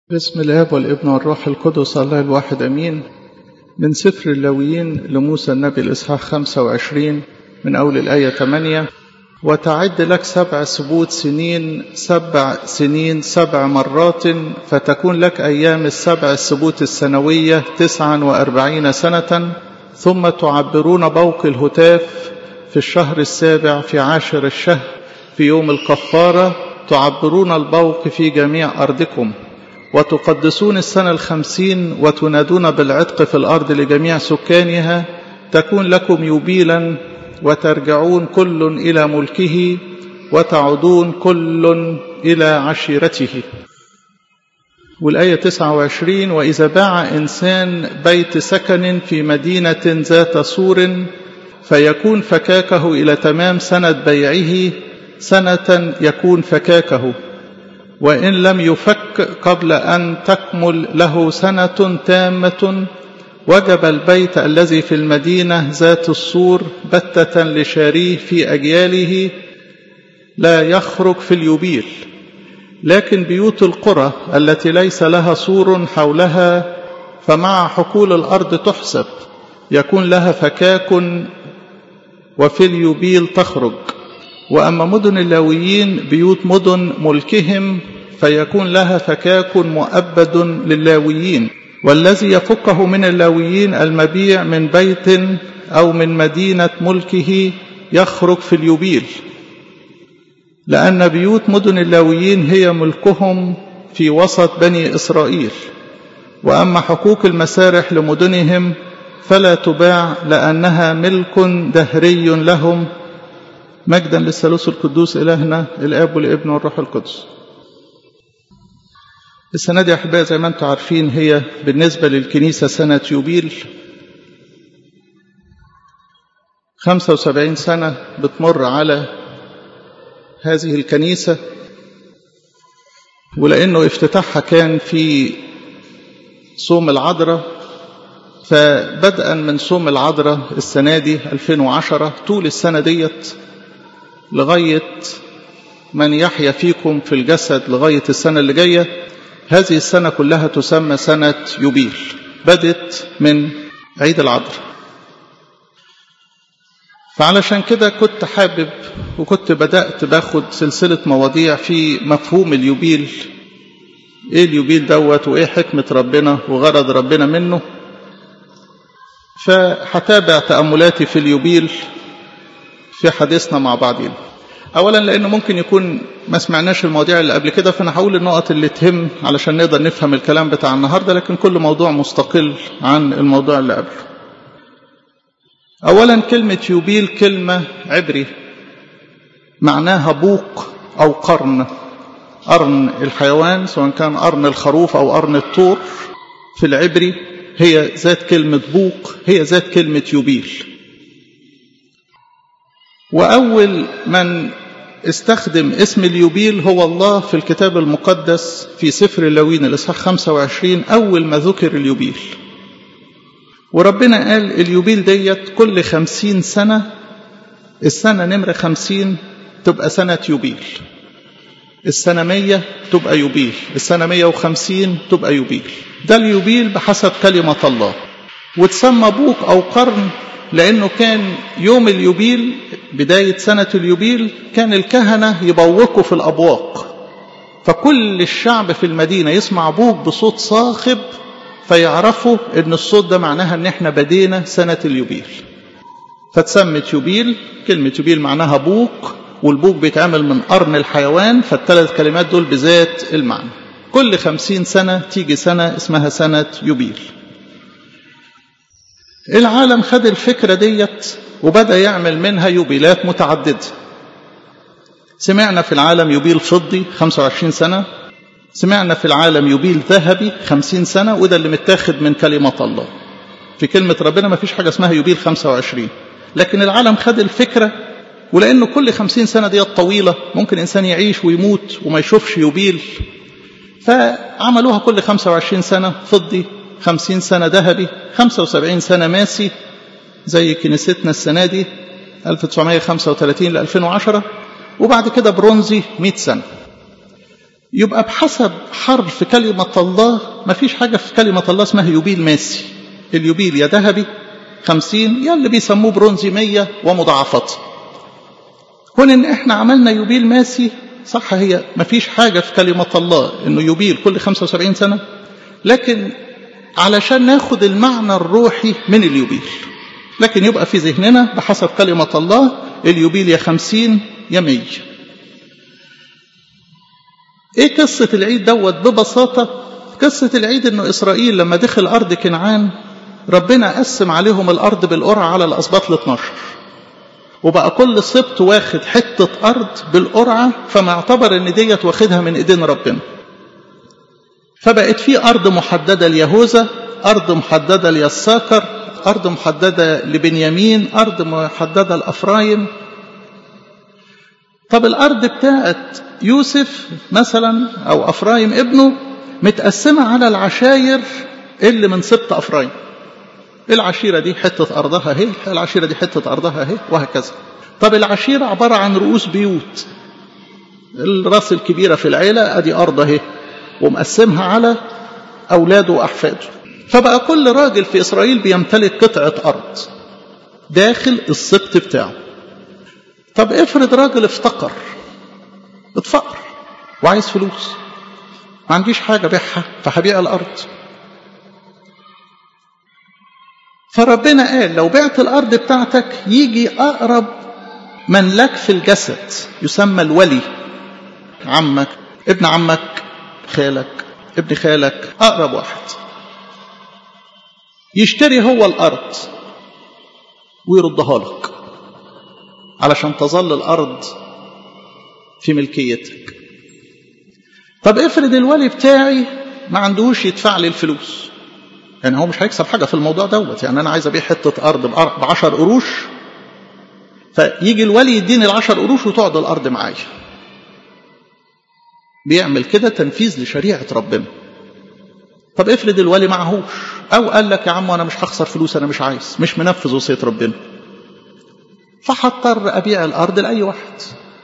باسم الاب والابن والروح القدس الله الواحد امين من سفر اللاويين لموسى النبي الاصحاح 25 من اول الايه 8 وتعد لك سبع سبوت سنين سبع سنين سبع مرات فتكون لك ايام السبع السبوت السنويه تسعا واربعين سنه ثم تعبرون بوق الهتاف في الشهر السابع في عاشر الشهر في يوم الكفاره تعبرون البوق في جميع ارضكم وتقدسون السنة الخمسين وتنادون بالعتق في الأرض لجميع سكانها تكون لكم يوبيلا وترجعون كل إلى ملكه وتعودون كل إلى عشيرته والآية 29 وإذا باع إنسان بيت سكن في مدينة ذات سور فيكون فكاكه إلى تمام سنة بيعه سنة يكون فكاكه وإن لم يفك قبل أن تكمل له سنة تامة وجب البيت الذي في المدينة ذات السور بتة لشاريه في أجياله لا يخرج في اليوبيل لكن بيوت القرى التي ليس لها سور حولها فمع حقول الأرض تحسب يكون لها فكاك وفي اليوبيل تخرج وأما مدن اللاويين بيوت مدن ملكهم فيكون لها فكاك مؤبد للاويين والذي يفكه من اللاويين المبيع من بيت أو من مدينة ملكه يخرج في اليوبيل لأن بيوت مدن اللاويين هي ملكهم في وسط بني إسرائيل وأما حقوق المسارح لمدنهم فلا تباع لأنها ملك دهري لهم مجدا للثالوث القدوس إلهنا الآب والابن والروح القدس السنة دي أحبائي زي ما أنتم عارفين هي بالنسبة للكنيسة سنة يوبيل 75 سنة بتمر على هذه الكنيسة ولأنه افتتاحها كان في صوم العذراء فبدءا من صوم العذراء السنة دي 2010 طول السنة ديت لغاية من يحيا فيكم في الجسد لغاية السنة اللي جاية هذه السنة كلها تسمى سنة يوبيل بدت من عيد العذراء فعلشان كده كنت حابب وكنت بدأت باخد سلسلة مواضيع في مفهوم اليوبيل ايه اليوبيل دوت وايه حكمة ربنا وغرض ربنا منه فهتابع تأملاتي في اليوبيل في حديثنا مع بعضين اولا لانه ممكن يكون ما سمعناش المواضيع اللي قبل كده فانا هقول النقط اللي تهم علشان نقدر نفهم الكلام بتاع النهارده لكن كل موضوع مستقل عن الموضوع اللي قبله اولا كلمه يوبيل كلمه عبري معناها بوق او قرن قرن الحيوان سواء كان قرن الخروف او قرن الطور في العبري هي ذات كلمه بوق هي ذات كلمه يوبيل وأول من استخدم اسم اليوبيل هو الله في الكتاب المقدس في سفر اللاوين الإصحاح 25 أول ما ذكر اليوبيل وربنا قال اليوبيل ديت كل خمسين سنة السنة نمرة خمسين تبقى سنة يوبيل السنة مية تبقى يوبيل السنة مية وخمسين تبقى يوبيل ده اليوبيل بحسب كلمة الله وتسمى بوق أو قرن لأنه كان يوم اليوبيل بداية سنة اليوبيل كان الكهنة يبوقوا في الأبواق فكل الشعب في المدينة يسمع بوق بصوت صاخب فيعرفوا ان الصوت ده معناها ان احنا بدينا سنة اليوبيل فتسمت يوبيل كلمة يوبيل معناها بوق والبوق بيتعمل من قرن الحيوان فالثلاث كلمات دول بذات المعنى كل خمسين سنة تيجي سنة اسمها سنة يوبيل العالم خد الفكرة ديت وبدأ يعمل منها يوبيلات متعددة سمعنا في العالم يوبيل فضي 25 سنة سمعنا في العالم يوبيل ذهبي 50 سنة وده اللي متاخد من كلمة الله في كلمة ربنا ما فيش حاجة اسمها يوبيل 25 لكن العالم خد الفكرة ولأنه كل 50 سنة ديت طويلة ممكن إنسان يعيش ويموت وما يشوفش يوبيل فعملوها كل 25 سنة فضي 50 سنة ذهبي 75 سنة ماسي زي كنيستنا السنة دي 1935 ل 2010 وبعد كده برونزي 100 سنة يبقى بحسب حرف كلمة الله ما فيش حاجة في كلمة الله اسمها يوبيل ماسي اليوبيل يا ذهبي خمسين يا اللي بيسموه برونزي مية ومضاعفات كون ان احنا عملنا يوبيل ماسي صح هي ما فيش حاجة في كلمة الله انه يوبيل كل 75 سنة لكن علشان ناخد المعنى الروحي من اليوبيل لكن يبقى في ذهننا بحسب كلمة الله اليوبيل يا خمسين يا مية ايه قصة العيد دوت ببساطة قصة العيد انه اسرائيل لما دخل ارض كنعان ربنا قسم عليهم الارض بالقرعة على الاسباط ال 12 وبقى كل سبط واخد حتة ارض بالقرعة فما اعتبر ان ديت واخدها من ايدين ربنا فبقت في ارض محددة ليهوذا ارض محددة ليساكر ارض محددة لبنيامين ارض محددة لافرايم طب الارض بتاعت يوسف مثلا او افرايم ابنه متقسمة على العشاير اللي من سبط افرايم العشيرة دي حتة أرضها اهي العشيرة دي حتة أرضها اهي وهكذا طب العشيرة عبارة عن رؤوس بيوت الراس الكبيرة في العيلة أدي أرض اهي ومقسمها على أولاده وأحفاده فبقى كل راجل في إسرائيل بيمتلك قطعة أرض داخل السبط بتاعه طب افرض راجل افتقر اتفقر وعايز فلوس ما عنديش حاجة بيعها فهبيع الأرض فربنا قال لو بعت الأرض بتاعتك يجي أقرب من لك في الجسد يسمى الولي عمك ابن عمك خالك ابن خالك أقرب واحد يشتري هو الأرض ويردها لك علشان تظل الأرض في ملكيتك طب افرض الولي بتاعي ما عندوش يدفع لي الفلوس يعني هو مش هيكسب حاجة في الموضوع دوت يعني أنا عايز أبيع حتة أرض بعشر قروش فيجي الولي يديني العشر قروش وتقعد الأرض معايا بيعمل كده تنفيذ لشريعة ربنا طب افرض الولي معهوش أو قال لك يا عم أنا مش هخسر فلوس أنا مش عايز مش منفذ وصية ربنا فهضطر أبيع الأرض لأي واحد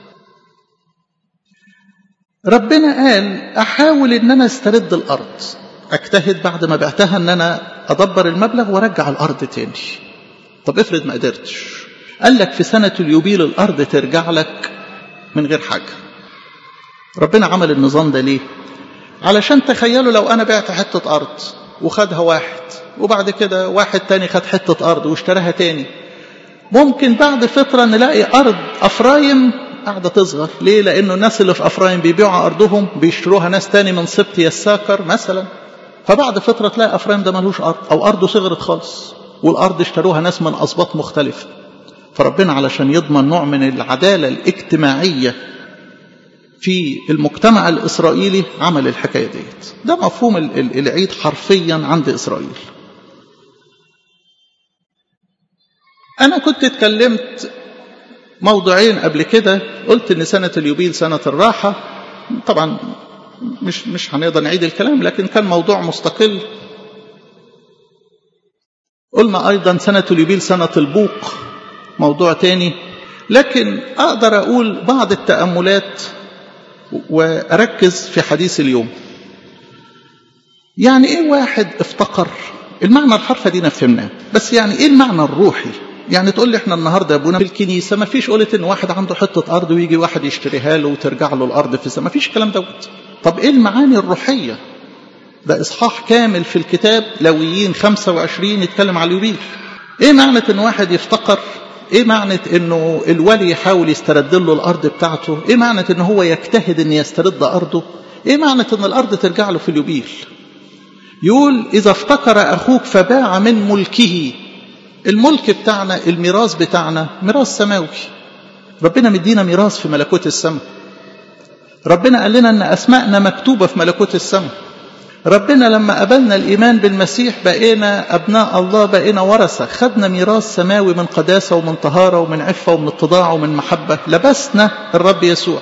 ربنا قال أحاول إن أنا استرد الأرض اجتهد بعد ما بعتها ان انا ادبر المبلغ وارجع الارض تاني طب افرض ما قدرتش قال لك في سنة اليوبيل الارض ترجع لك من غير حاجة ربنا عمل النظام ده ليه علشان تخيلوا لو انا بعت حتة ارض وخدها واحد وبعد كده واحد تاني خد حتة ارض واشتراها تاني ممكن بعد فترة نلاقي ارض افرايم قاعدة تصغر ليه لانه الناس اللي في افرايم بيبيعوا ارضهم بيشتروها ناس تاني من سبط يساكر مثلا فبعد فترة تلاقي أفرايم ده ملوش أرض أو أرضه صغرت خالص والأرض اشتروها ناس من أسباط مختلفة فربنا علشان يضمن نوع من العدالة الاجتماعية في المجتمع الإسرائيلي عمل الحكاية ديت ده مفهوم العيد حرفيا عند إسرائيل أنا كنت اتكلمت موضوعين قبل كده قلت إن سنة اليوبيل سنة الراحة طبعا مش مش هنقدر نعيد الكلام لكن كان موضوع مستقل قلنا أيضا سنة اليوبيل سنة البوق موضوع تاني لكن أقدر أقول بعض التأملات وأركز في حديث اليوم يعني إيه واحد افتقر المعنى الحرفة دي نفهمناه بس يعني إيه المعنى الروحي يعني تقول لي احنا النهارده يا ابونا في الكنيسه ما فيش قولة ان واحد عنده حته ارض ويجي واحد يشتريها له وترجع له الارض في السماء ما فيش الكلام دوت طب ايه المعاني الروحيه ده اصحاح كامل في الكتاب لويين 25 يتكلم على اليوبيل ايه معنى ان واحد يفتقر ايه معنى انه الولي يحاول يسترد له الارض بتاعته ايه معنى ان هو يجتهد ان يسترد ارضه ايه معنى ان الارض ترجع له في اليوبيل يقول اذا افتقر اخوك فباع من ملكه الملك بتاعنا الميراث بتاعنا ميراث سماوي ربنا مدينا ميراث في ملكوت السماء ربنا قال لنا ان اسماءنا مكتوبه في ملكوت السماء ربنا لما قبلنا الايمان بالمسيح بقينا ابناء الله بقينا ورثه خدنا ميراث سماوي من قداسه ومن طهاره ومن عفه ومن اتضاع ومن محبه لبسنا الرب يسوع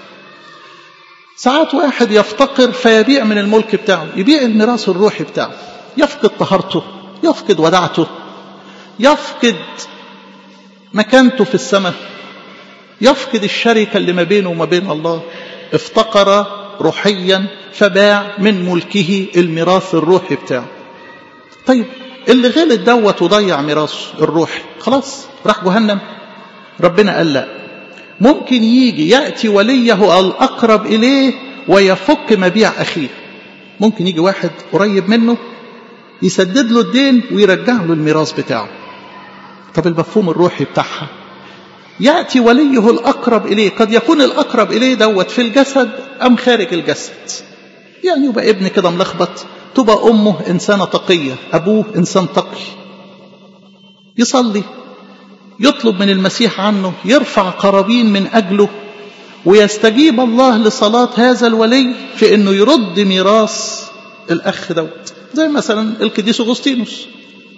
ساعات واحد يفتقر فيبيع من الملك بتاعه يبيع الميراث الروحي بتاعه يفقد طهارته يفقد ودعته يفقد مكانته في السماء يفقد الشركة اللي ما بينه وما بين الله افتقر روحيا فباع من ملكه الميراث الروحي بتاعه طيب اللي غلط دوت وضيع ميراثه الروحي خلاص راح جهنم ربنا قال لا ممكن يجي يأتي وليه الأقرب إليه ويفك مبيع أخيه ممكن يجي واحد قريب منه يسدد له الدين ويرجع له الميراث بتاعه طب المفهوم الروحي بتاعها يأتي وليه الأقرب إليه قد يكون الأقرب إليه دوت في الجسد أم خارج الجسد يعني يبقى ابن كده ملخبط تبقى أمه إنسانة تقية أبوه إنسان تقي يصلي يطلب من المسيح عنه يرفع قرابين من أجله ويستجيب الله لصلاة هذا الولي في أنه يرد ميراث الأخ دوت زي مثلا القديس أغسطينوس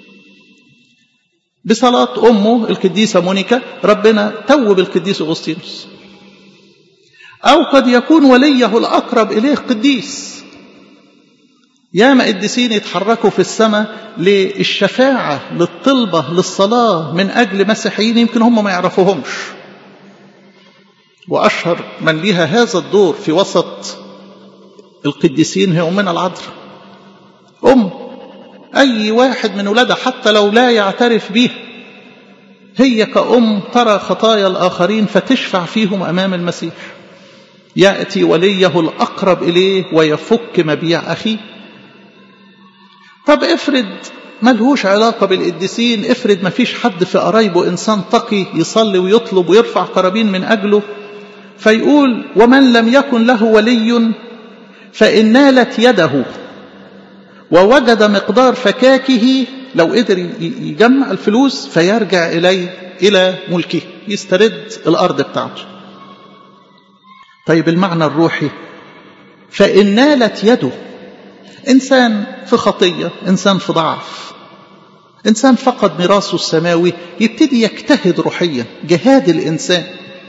بصلاة أمه القديسة مونيكا ربنا توب القديس أغسطينوس أو قد يكون وليه الأقرب إليه قديس ياما قديسين يتحركوا في السماء للشفاعة للطلبة للصلاة من أجل مسيحيين يمكن هم ما يعرفوهمش وأشهر من لها هذا الدور في وسط القديسين هي أمنا العذراء أم أي واحد من ولادها حتى لو لا يعترف به هي كأم ترى خطايا الآخرين فتشفع فيهم أمام المسيح يأتي وليه الأقرب إليه ويفك مبيع أخيه طب افرض ملهوش علاقة بالقديسين افرض ما فيش حد في قرايبه إنسان تقي يصلي ويطلب ويرفع قرابين من أجله فيقول ومن لم يكن له ولي فإن نالت يده ووجد مقدار فكاكه لو قدر يجمع الفلوس فيرجع إليه إلى ملكه يسترد الأرض بتاعته طيب المعنى الروحي فإن نالت يده إنسان في خطية إنسان في ضعف إنسان فقد ميراثه السماوي يبتدي يجتهد روحيا جهاد الإنسان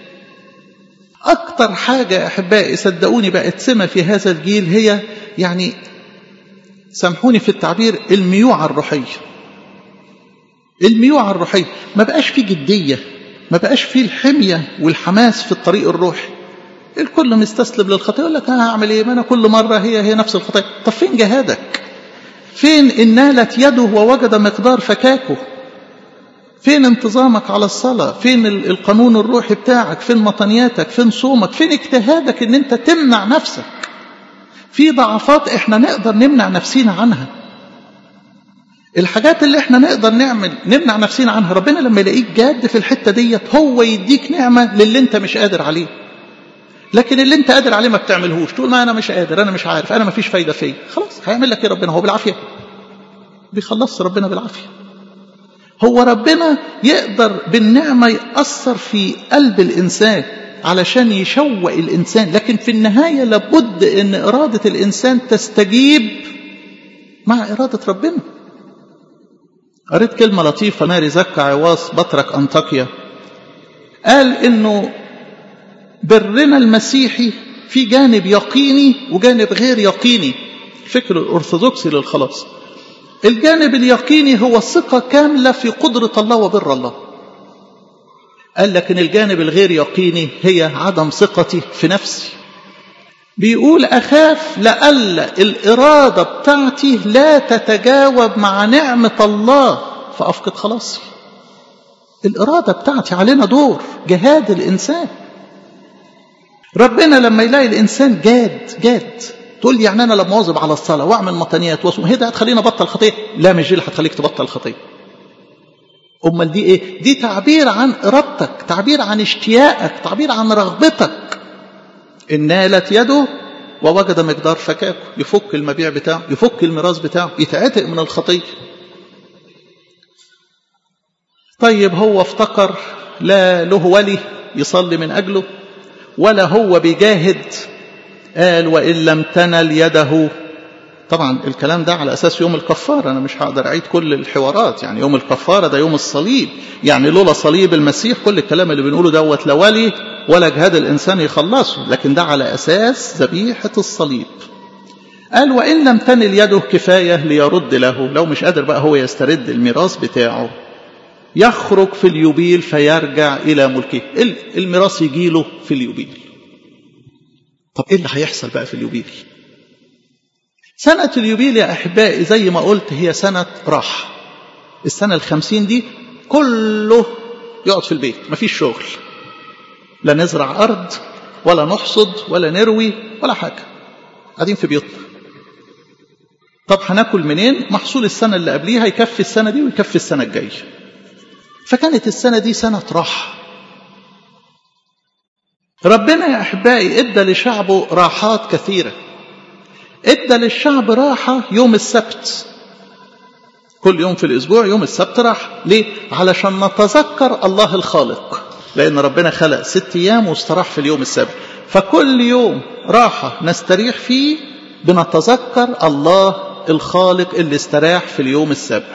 أكتر حاجة أحبائي صدقوني بقت سمة في هذا الجيل هي يعني سامحوني في التعبير الميوعة الروحية الميوعة الروحية ما بقاش في جدية ما بقاش في الحمية والحماس في الطريق الروحي الكل مستسلم للخطيئة يقول لك أنا هعمل إيه ما أنا كل مرة هي هي نفس الخطيئة طب فين جهادك فين إن نالت يده ووجد مقدار فكاكه فين انتظامك على الصلاة فين القانون الروحي بتاعك فين مطنياتك فين صومك فين اجتهادك ان انت تمنع نفسك في ضعفات احنا نقدر نمنع نفسينا عنها الحاجات اللي احنا نقدر نعمل نمنع نفسينا عنها ربنا لما يلاقيك جاد في الحتة ديت هو يديك نعمة للي انت مش قادر عليه لكن اللي انت قادر عليه ما بتعملهوش تقول ما انا مش قادر انا مش عارف انا ما فيش فايدة فيا خلاص هيعمل لك ايه ربنا هو بالعافية بيخلص ربنا بالعافية هو ربنا يقدر بالنعمة يأثر في قلب الإنسان علشان يشوق الإنسان لكن في النهاية لابد أن إرادة الإنسان تستجيب مع إرادة ربنا قريت كلمة لطيفة ماري زكا عواص بطرك أنطاكيا قال إنه برنا المسيحي في جانب يقيني وجانب غير يقيني الفكر الأرثوذكسي للخلاص الجانب اليقيني هو ثقة كاملة في قدرة الله وبر الله قال لكن الجانب الغير يقيني هي عدم ثقتي في نفسي بيقول أخاف لألا الإرادة بتاعتي لا تتجاوب مع نعمة الله فأفقد خلاصي الإرادة بتاعتي علينا دور جهاد الإنسان ربنا لما يلاقي الإنسان جاد جاد تقول لي يعني انا لما اواظب على الصلاه واعمل مطنيات واصوم هي ده هتخليني ابطل خطيه لا مش دي اللي هتخليك تبطل خطيه امال دي ايه دي تعبير عن ارادتك تعبير عن اشتياقك تعبير عن رغبتك ان نالت يده ووجد مقدار فكاكه يفك المبيع بتاعه يفك الميراث بتاعه يتعتق من الخطيه طيب هو افتكر لا له ولي يصلي من اجله ولا هو بيجاهد قال وإن لم تنل يده طبعا الكلام ده على أساس يوم الكفارة أنا مش هقدر أعيد كل الحوارات يعني يوم الكفارة ده يوم الصليب يعني لولا صليب المسيح كل الكلام اللي بنقوله دوت لا ولي ولا جهاد الإنسان يخلصه لكن ده على أساس ذبيحة الصليب قال وإن لم تنل يده كفاية ليرد له لو مش قادر بقى هو يسترد الميراث بتاعه يخرج في اليوبيل فيرجع إلى ملكه الميراث يجيله في اليوبيل طب ايه اللي هيحصل بقى في اليوبيل سنة اليوبيل يا أحبائي زي ما قلت هي سنة راحة السنة الخمسين دي كله يقعد في البيت مفيش شغل لا نزرع أرض ولا نحصد ولا نروي ولا حاجة قاعدين في بيوتنا طب هناكل منين محصول السنة اللي قبليها يكفي السنة دي ويكفي السنة الجاية فكانت السنة دي سنة راحة ربنا يا أحبائي إدى لشعبه راحات كثيرة إدى للشعب راحة يوم السبت كل يوم في الأسبوع يوم السبت راحة ليه؟ علشان نتذكر الله الخالق لأن ربنا خلق ست أيام واستراح في اليوم السابع فكل يوم راحة نستريح فيه بنتذكر الله الخالق اللي استراح في اليوم السابع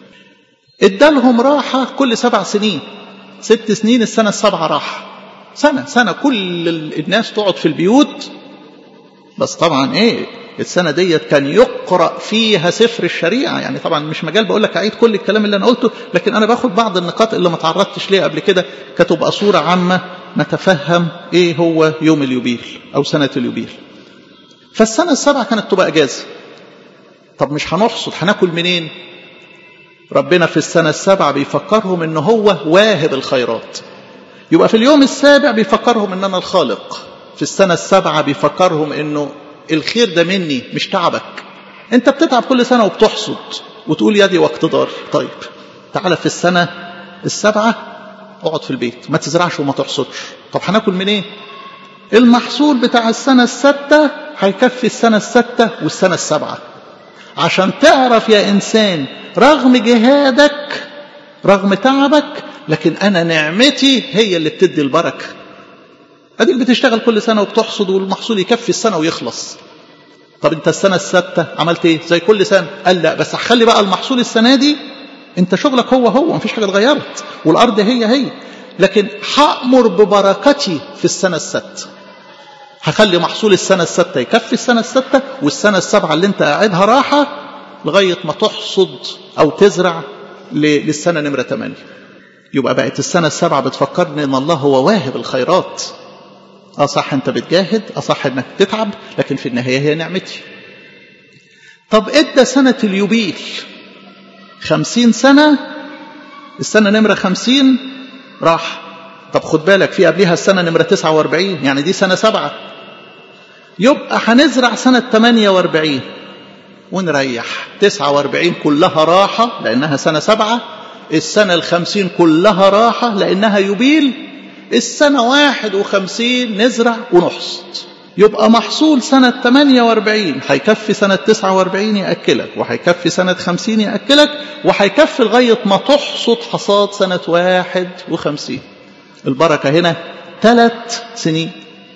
ادالهم راحة كل سبع سنين ست سنين السنة السبعة راحة سنة سنة كل الناس تقعد في البيوت بس طبعا ايه السنة ديت كان يقرأ فيها سفر الشريعة يعني طبعا مش مجال بقول لك أعيد كل الكلام اللي أنا قلته لكن أنا باخد بعض النقاط اللي ما تعرضتش ليها قبل كده كتبقى صورة عامة نتفهم إيه هو يوم اليوبيل أو سنة اليوبيل فالسنة السبعة كانت تبقى أجازة طب مش هنحصد هناكل منين ربنا في السنة السابعة بيفكرهم إن هو واهب الخيرات يبقى في اليوم السابع بيفكرهم إن أنا الخالق في السنة السابعة بيفكرهم إنه الخير ده مني مش تعبك انت بتتعب كل سنة وبتحصد وتقول يدي واقتدار طيب تعالى في السنة السابعة اقعد في البيت ما تزرعش وما تحصدش طب هناكل منين إيه؟ المحصول بتاع السنة الستة هيكفي السنة الستة والسنة السابعة عشان تعرف يا إنسان رغم جهادك رغم تعبك لكن أنا نعمتي هي اللي بتدي البركة اديك بتشتغل كل سنه وبتحصد والمحصول يكفي السنه ويخلص طب انت السنه السادسه عملت ايه زي كل سنه قال لا بس هخلي بقى المحصول السنه دي انت شغلك هو هو مفيش حاجه اتغيرت والارض هي هي لكن هامر ببركتي في السنه السادسه هخلي محصول السنه السادسه يكفي السنه السادسه والسنه السابعه اللي انت قاعدها راحه لغايه ما تحصد او تزرع للسنه نمره 8 يبقى بقت السنه السابعه بتفكرني ان الله هو واهب الخيرات اه صح انت بتجاهد اه صح انك تتعب لكن في النهايه هي نعمتي طب ادى سنه اليوبيل خمسين سنه السنه نمره خمسين راح طب خد بالك في قبلها السنه نمره تسعة واربعين يعني دي سنه سبعة يبقى هنزرع سنه تمانية واربعين ونريح تسعة واربعين كلها راحة لأنها سنة سبعة السنة الخمسين كلها راحة لأنها يوبيل السنة واحد وخمسين نزرع ونحصد يبقى محصول سنة 48 هيكفي سنة 49 يأكلك وهيكفي سنة 50 يأكلك وهيكفي لغاية ما تحصد حصاد سنة 51 البركة هنا ثلاث سنين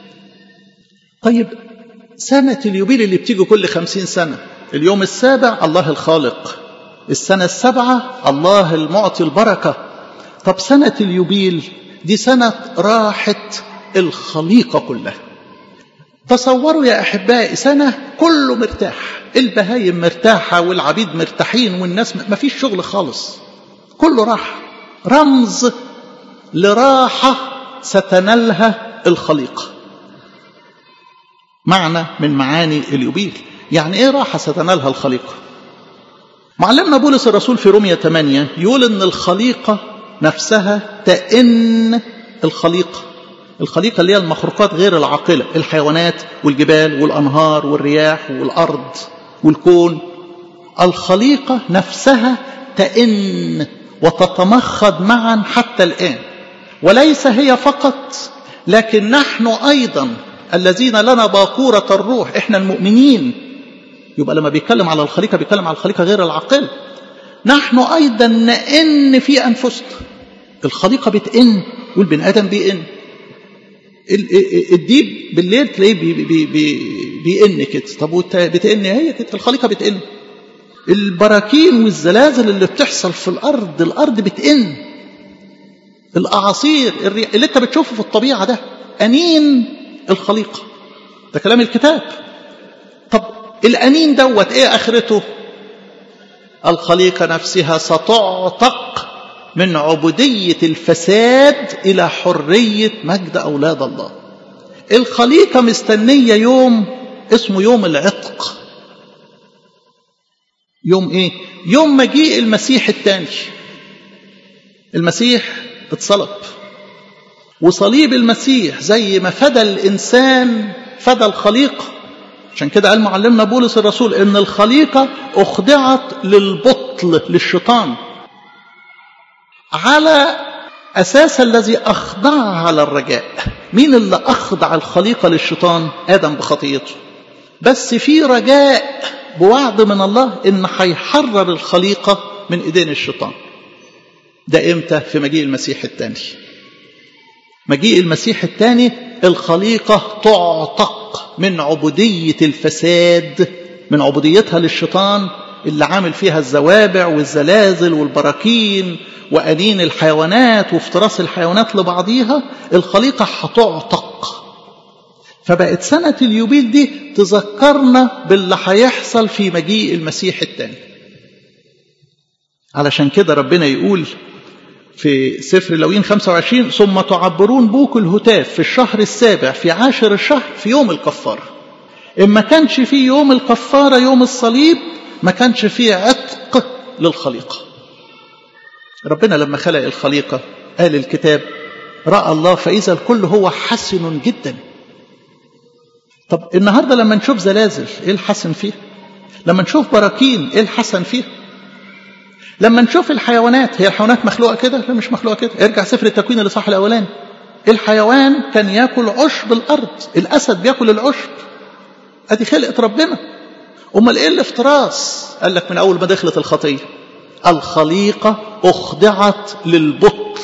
طيب سنة اليوبيل اللي بتيجي كل خمسين سنة اليوم السابع الله الخالق السنة السابعة الله المعطي البركة طب سنة اليوبيل دي سنة راحة الخليقة كلها تصوروا يا أحبائي سنة كله مرتاح البهايم مرتاحة والعبيد مرتاحين والناس ما فيش شغل خالص كله راحة رمز لراحة ستنالها الخليقة معنى من معاني اليوبيل يعني ايه راحة ستنالها الخليقة معلمنا بولس الرسول في رومية 8 يقول ان الخليقة نفسها تئن الخليقة الخليقة اللي هي المخلوقات غير العاقلة الحيوانات والجبال والأنهار والرياح والأرض والكون الخليقة نفسها تئن وتتمخض معا حتى الآن وليس هي فقط لكن نحن أيضا الذين لنا باكورة الروح احنا المؤمنين يبقى لما بيتكلم على الخليقة بيتكلم على الخليقة غير العاقلة نحن أيضا نئن في أنفسنا الخليقة بتئن والبني آدم بيئن الديب بالليل تلاقيه بي بي بي بيئن كده طب بتئن هي كده الخليقة بتئن البراكين والزلازل اللي بتحصل في الأرض الأرض بتئن الأعاصير الرياح اللي أنت بتشوفه في الطبيعة ده أنين الخليقة ده كلام الكتاب طب الأنين دوت إيه آخرته الخليقة نفسها ستعتق من عبودية الفساد إلى حرية مجد أولاد الله الخليقة مستنية يوم اسمه يوم العتق يوم ايه يوم مجيء المسيح الثاني المسيح اتصلب وصليب المسيح زي ما فدى الانسان فدى الخليقه عشان كده قال معلمنا بولس الرسول ان الخليقه اخضعت للبطل للشيطان على اساس الذي اخضعها على الرجاء مين اللي اخضع الخليقه للشيطان ادم بخطيته بس في رجاء بوعد من الله ان هيحرر الخليقه من ايدين الشيطان ده امتى في مجيء المسيح الثاني مجيء المسيح الثاني الخليقه تعتق من عبوديه الفساد من عبوديتها للشيطان اللي عامل فيها الزوابع والزلازل والبراكين وأنين الحيوانات وافتراس الحيوانات لبعضيها الخليقة هتعتق فبقت سنة اليوبيل دي تذكرنا باللي هيحصل في مجيء المسيح الثاني علشان كده ربنا يقول في سفر لوين 25 ثم تعبرون بوك الهتاف في الشهر السابع في عاشر الشهر في يوم الكفارة إن ما كانش في يوم الكفارة يوم الصليب ما كانش فيه عتق للخليقة ربنا لما خلق الخليقة قال الكتاب رأى الله فإذا الكل هو حسن جدا طب النهاردة لما نشوف زلازل إيه الحسن فيه لما نشوف براكين إيه الحسن فيه لما نشوف الحيوانات هي الحيوانات مخلوقة كده لا مش مخلوقة كده ارجع سفر التكوين اللي صح الأولاني الحيوان كان ياكل عشب الأرض الأسد بياكل العشب أدي خلقة ربنا امال ايه الافتراس قال لك من اول ما دخلت الخطيه الخليقه اخضعت للبطل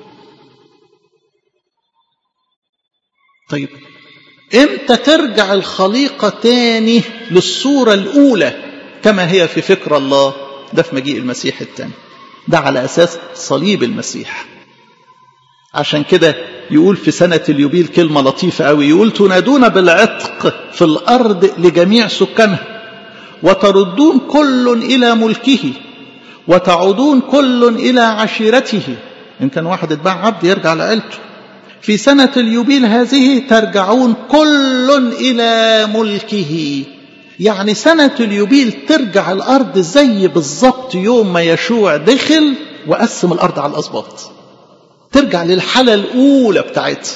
طيب امتى ترجع الخليقه تاني للصوره الاولى كما هي في فكر الله ده في مجيء المسيح الثاني ده على اساس صليب المسيح عشان كده يقول في سنة اليوبيل كلمة لطيفة قوي يقول تنادون بالعتق في الأرض لجميع سكانها وتردون كل إلى ملكه وتعودون كل إلى عشيرته إن كان واحد اتباع عبد يرجع لعيلته في سنة اليوبيل هذه ترجعون كل إلى ملكه يعني سنة اليوبيل ترجع الأرض زي بالظبط يوم ما يشوع دخل وقسم الأرض على الأسباط ترجع للحالة الأولى بتاعتها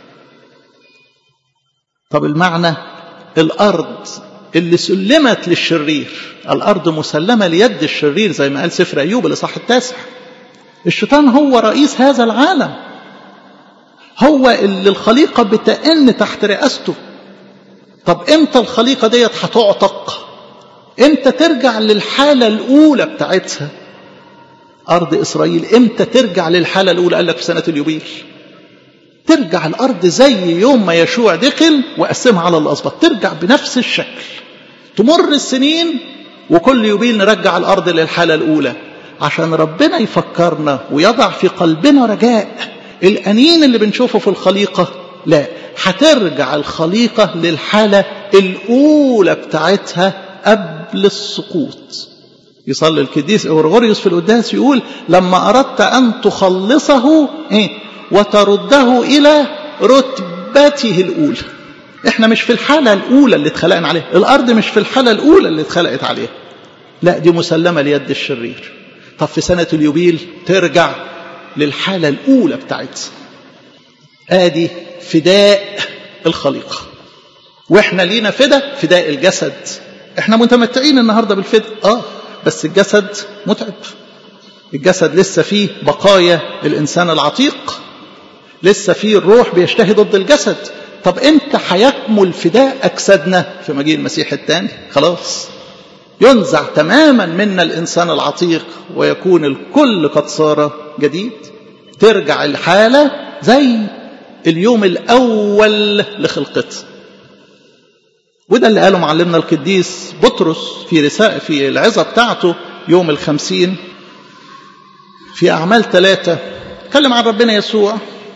طب المعنى الأرض اللي سلمت للشرير الأرض مسلمة ليد الشرير زي ما قال سفر أيوب الإصحاح التاسع الشيطان هو رئيس هذا العالم هو اللي الخليقة بتأن تحت رئاسته طب امتى الخليقة ديت هتعتق امتى ترجع للحالة الأولى بتاعتها أرض إسرائيل امتى ترجع للحالة الأولى قال لك في سنة اليوبيل ترجع الأرض زي يوم ما يشوع دخل وقسمها على الأسباط ترجع بنفس الشكل تمر السنين وكل يوبيل نرجع الأرض للحالة الأولى عشان ربنا يفكرنا ويضع في قلبنا رجاء الأنين اللي بنشوفه في الخليقة لا هترجع الخليقة للحالة الأولى بتاعتها قبل السقوط يصلي القديس اورغوريوس في القداس يقول لما اردت ان تخلصه ايه وترده الى رتبته الاولى احنا مش في الحاله الاولى اللي اتخلقنا عليها الارض مش في الحاله الاولى اللي اتخلقت عليها لا دي مسلمه ليد الشرير طب في سنه اليوبيل ترجع للحاله الاولى بتاعتها ادي فداء الخليقه واحنا لينا فداء فداء الجسد احنا متمتعين النهارده بالفداء اه بس الجسد متعب الجسد لسه فيه بقايا الإنسان العتيق لسه فيه الروح بيشتهي ضد الجسد طب امتى هيكمل فداء أجسادنا في مجيء المسيح الثاني خلاص ينزع تماما منا الإنسان العتيق ويكون الكل قد صار جديد ترجع الحالة زي اليوم الأول لخلقته وده اللي قاله معلمنا القديس بطرس في رسالة في العظة بتاعته يوم الخمسين في أعمال ثلاثة اتكلم عن ربنا يسوع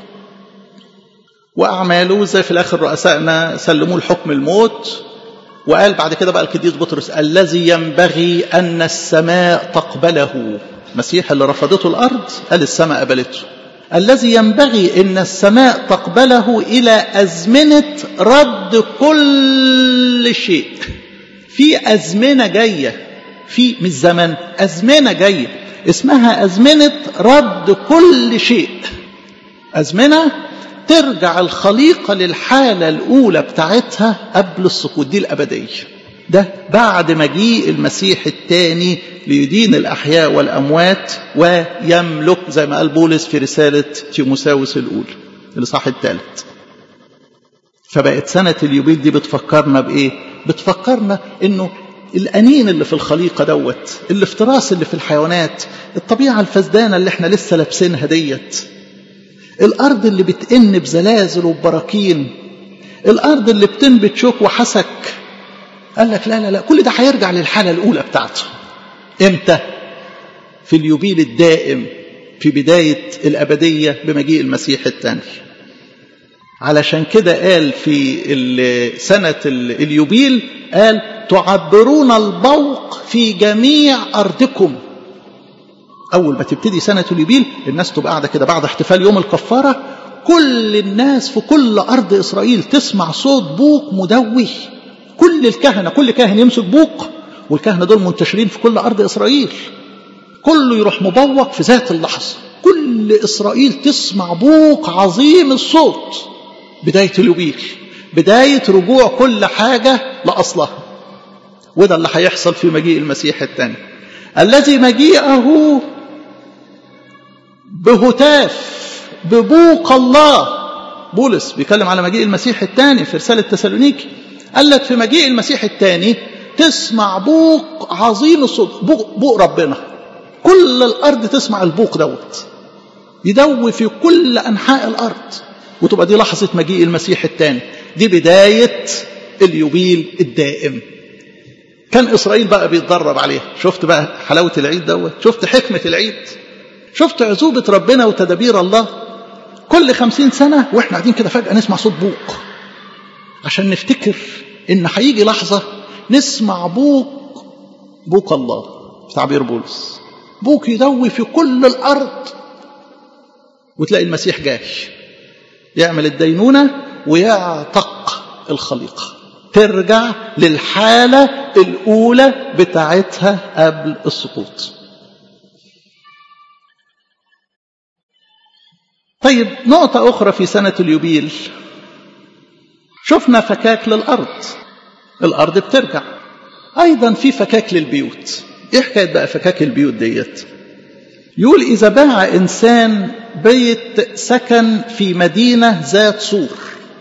وأعماله زي في الآخر رؤسائنا سلموه الحكم الموت وقال بعد كده بقى القديس بطرس الذي ينبغي أن السماء تقبله المسيح اللي رفضته الأرض قال السماء قبلته الذي ينبغي ان السماء تقبله الى ازمنه رد كل شيء في ازمنه جايه في مش زمن ازمنه جايه اسمها ازمنه رد كل شيء ازمنه ترجع الخليقه للحاله الاولى بتاعتها قبل السقوط دي الابديه ده بعد مجيء المسيح الثاني ليدين الأحياء والأموات ويملك زي ما قال بولس في رسالة تيموساوس الأولى الإصحاح الثالث فبقت سنة اليوبيل دي بتفكرنا بإيه؟ بتفكرنا إنه الأنين اللي في الخليقة دوت الافتراس اللي في الحيوانات الطبيعة الفسدانة اللي احنا لسه لابسينها ديت الأرض اللي بتئن بزلازل وبراكين الأرض اللي بتنبت شوك وحسك قال لك لا لا لا كل ده هيرجع للحالة الأولى بتاعته إمتى؟ في اليوبيل الدائم في بداية الأبدية بمجيء المسيح الثاني علشان كده قال في سنة اليوبيل قال تعبرون البوق في جميع أرضكم أول ما تبتدي سنة اليوبيل الناس تبقى قاعدة كده بعد احتفال يوم الكفارة كل الناس في كل أرض إسرائيل تسمع صوت بوق مدوي كل الكهنة كل كاهن يمسك بوق والكهنة دول منتشرين في كل أرض إسرائيل كله يروح مبوق في ذات اللحظة كل إسرائيل تسمع بوق عظيم الصوت بداية اليوبيل بداية رجوع كل حاجة لأصلها وده اللي هيحصل في مجيء المسيح الثاني الذي مجيئه بهتاف ببوق الله بولس بيتكلم على مجيء المسيح الثاني في رسالة تسالونيكي قال لك في مجيء المسيح الثاني تسمع بوق عظيم الصوت بوق, بوق ربنا كل الارض تسمع البوق دوت يدوي في كل انحاء الارض وتبقى دي لحظه مجيء المسيح الثاني دي بدايه اليوبيل الدائم كان اسرائيل بقى بيتدرب عليها شفت بقى حلاوه العيد دوت شفت حكمه العيد شفت عزوبه ربنا وتدابير الله كل خمسين سنه واحنا قاعدين كده فجاه نسمع صوت بوق عشان نفتكر ان هيجي لحظه نسمع بوق بوق الله في تعبير بولس بوق يدوي في كل الارض وتلاقي المسيح جاي يعمل الدينونه ويعتق الخليقه ترجع للحاله الاولى بتاعتها قبل السقوط طيب نقطه اخرى في سنه اليوبيل شفنا فكاك للارض الارض بترجع ايضا في فكاك للبيوت ايه حكايه بقى فكاك البيوت ديت يقول اذا باع انسان بيت سكن في مدينه ذات سور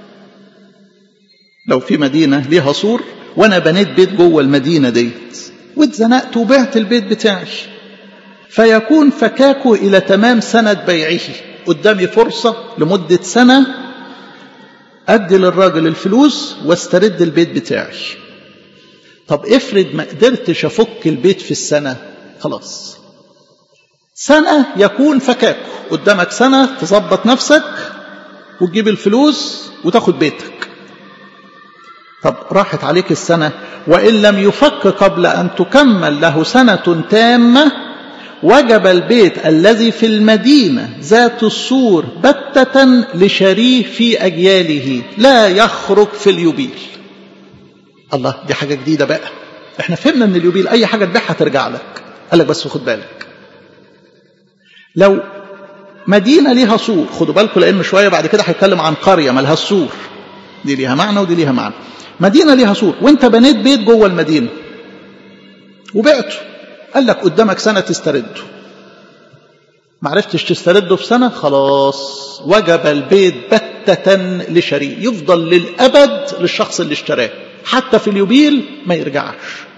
لو في مدينه ليها سور وانا بنيت بيت جوه المدينه ديت واتزنقت وبعت البيت بتاعي فيكون فكاكه الى تمام سنه بيعه قدامي فرصه لمده سنه ادي للراجل الفلوس واسترد البيت بتاعي طب افرض ما قدرتش افك البيت في السنه خلاص سنه يكون فكاكه قدامك سنه تظبط نفسك وتجيب الفلوس وتاخد بيتك طب راحت عليك السنه وان لم يفك قبل ان تكمل له سنه تامه وجب البيت الذي في المدينة ذات السور بتة لشريه في أجياله لا يخرج في اليوبيل الله دي حاجة جديدة بقى احنا فهمنا ان اليوبيل اي حاجة تبيعها ترجع لك قال لك بس خد بالك لو مدينة ليها سور خدوا بالكم لان شوية بعد كده هيتكلم عن قرية مالها السور دي ليها معنى ودي ليها معنى مدينة ليها سور وانت بنيت بيت جوه المدينة وبعته قال لك قدامك سنة تسترده ما عرفتش تسترده في سنة خلاص وجب البيت بتة لشريه يفضل للأبد للشخص اللي اشتراه حتى في اليوبيل ما يرجعش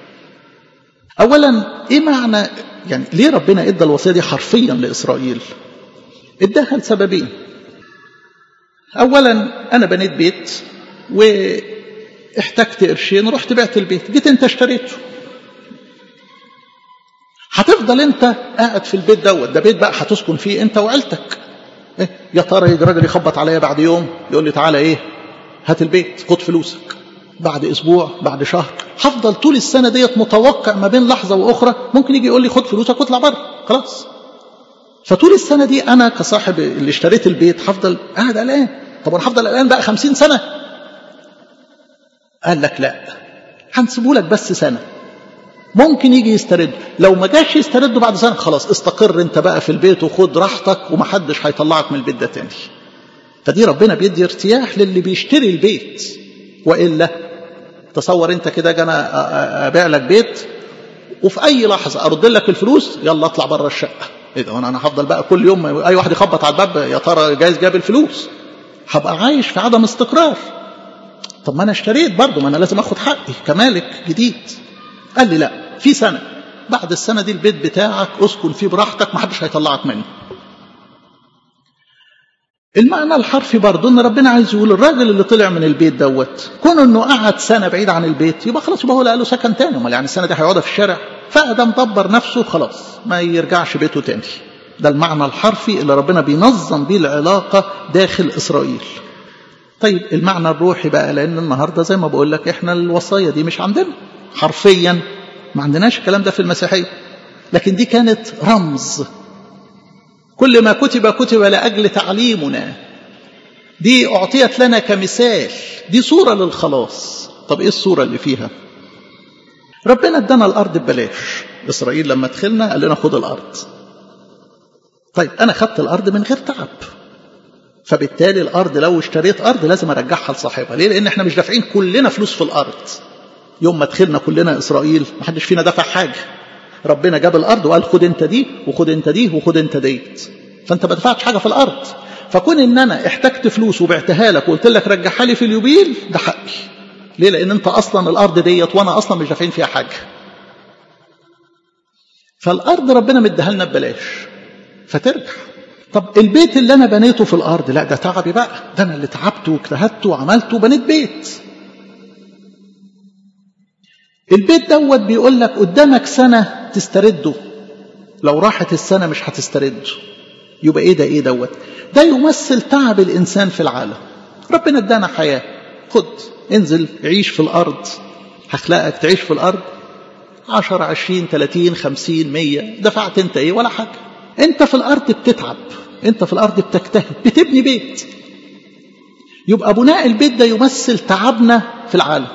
أولا إيه معنى يعني ليه ربنا إدى الوصية دي حرفيا لإسرائيل إداها لسببين أولا أنا بنيت بيت واحتجت قرشين رحت بعت البيت جيت أنت اشتريته هتفضل انت قاعد في البيت دوت ده بيت بقى هتسكن فيه انت وعيلتك إيه؟ يا ترى يجي راجل يخبط عليا بعد يوم يقول لي تعالى ايه هات البيت خد فلوسك بعد اسبوع بعد شهر هفضل طول السنه ديت متوقع ما بين لحظه واخرى ممكن يجي يقول لي خد فلوسك واطلع بره خلاص فطول السنة دي أنا كصاحب اللي اشتريت البيت هفضل قاعد قلقان طب أنا هفضل قلقان بقى خمسين سنة قال لك لا هنسيبه لك بس سنة ممكن يجي يسترد لو ما جاش يسترده بعد سنة خلاص استقر انت بقى في البيت وخد راحتك ومحدش هيطلعك من البيت ده تاني فدي ربنا بيدي ارتياح للي بيشتري البيت وإلا تصور انت كده انا ابيع لك بيت وفي اي لحظه ارد لك الفلوس يلا اطلع بره الشقه ايه ده انا هفضل بقى كل يوم اي واحد يخبط على الباب يا ترى جايز جاب الفلوس هبقى عايش في عدم استقرار طب ما انا اشتريت برضه ما انا لازم اخد حقي كمالك جديد قال لي لا في سنه بعد السنه دي البيت بتاعك اسكن فيه براحتك ما حدش هيطلعك منه المعنى الحرفي برضه ان ربنا عايز يقول الراجل اللي طلع من البيت دوت كون انه قعد سنه بعيد عن البيت يبقى خلاص يبقى هو له سكن تاني امال يعني السنه دي هيقعدها في الشارع فادم دبر نفسه خلاص ما يرجعش بيته تاني ده المعنى الحرفي اللي ربنا بينظم بيه العلاقه داخل اسرائيل طيب المعنى الروحي بقى لان النهارده زي ما بقول لك احنا الوصايا دي مش عندنا حرفيا ما عندناش الكلام ده في المسيحيه لكن دي كانت رمز كل ما كتب كتب لاجل تعليمنا دي اعطيت لنا كمثال دي صوره للخلاص طب ايه الصوره اللي فيها ربنا ادانا الارض ببلاش اسرائيل لما دخلنا قال لنا خد الارض طيب انا خدت الارض من غير تعب فبالتالي الارض لو اشتريت ارض لازم ارجعها لصاحبها ليه لان احنا مش دافعين كلنا فلوس في الارض يوم ما دخلنا كلنا اسرائيل ما حدش فينا دفع حاجه ربنا جاب الارض وقال خد انت دي وخد انت دي وخد انت ديت فانت ما دفعتش حاجه في الارض فكون ان انا احتجت فلوس وبعتها لك وقلت لك رجعها لي في اليوبيل ده حقي ليه لان انت اصلا الارض ديت وانا اصلا مش دافعين فيها حاجه فالارض ربنا مديها لنا ببلاش فترجع طب البيت اللي انا بنيته في الارض لا ده تعبي بقى ده انا اللي تعبت واجتهدت وعملت وبنيت بيت البيت دوت بيقول لك قدامك سنه تسترده لو راحت السنه مش هتسترده يبقى ايه ده ايه دوت ده يمثل تعب الانسان في العالم ربنا ادانا حياه خد انزل عيش في الارض هخلقك تعيش في الارض 10 20 30 50 100 دفعت انت ايه ولا حاجه انت في الارض بتتعب انت في الارض بتجتهد بتبني بيت يبقى بناء البيت ده يمثل تعبنا في العالم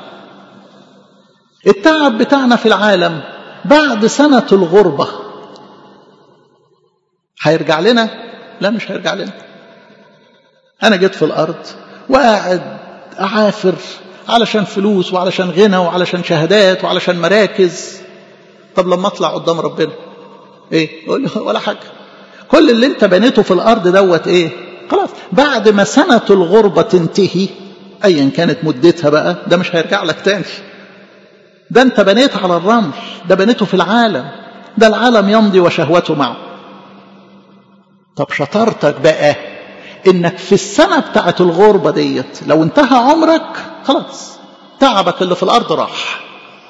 التعب بتاعنا في العالم بعد سنة الغربة هيرجع لنا لا مش هيرجع لنا أنا جيت في الأرض وقاعد أعافر علشان فلوس وعلشان غنى وعلشان شهادات وعلشان مراكز طب لما أطلع قدام ربنا إيه يقول لي ولا حاجة كل اللي أنت بنيته في الأرض دوت إيه خلاص بعد ما سنة الغربة تنتهي أيا كانت مدتها بقى ده مش هيرجع لك تاني ده انت بنيت على الرمل ده بنيته في العالم ده العالم يمضي وشهوته معه طب شطارتك بقى انك في السنة بتاعة الغربة ديت لو انتهى عمرك خلاص تعبك اللي في الارض راح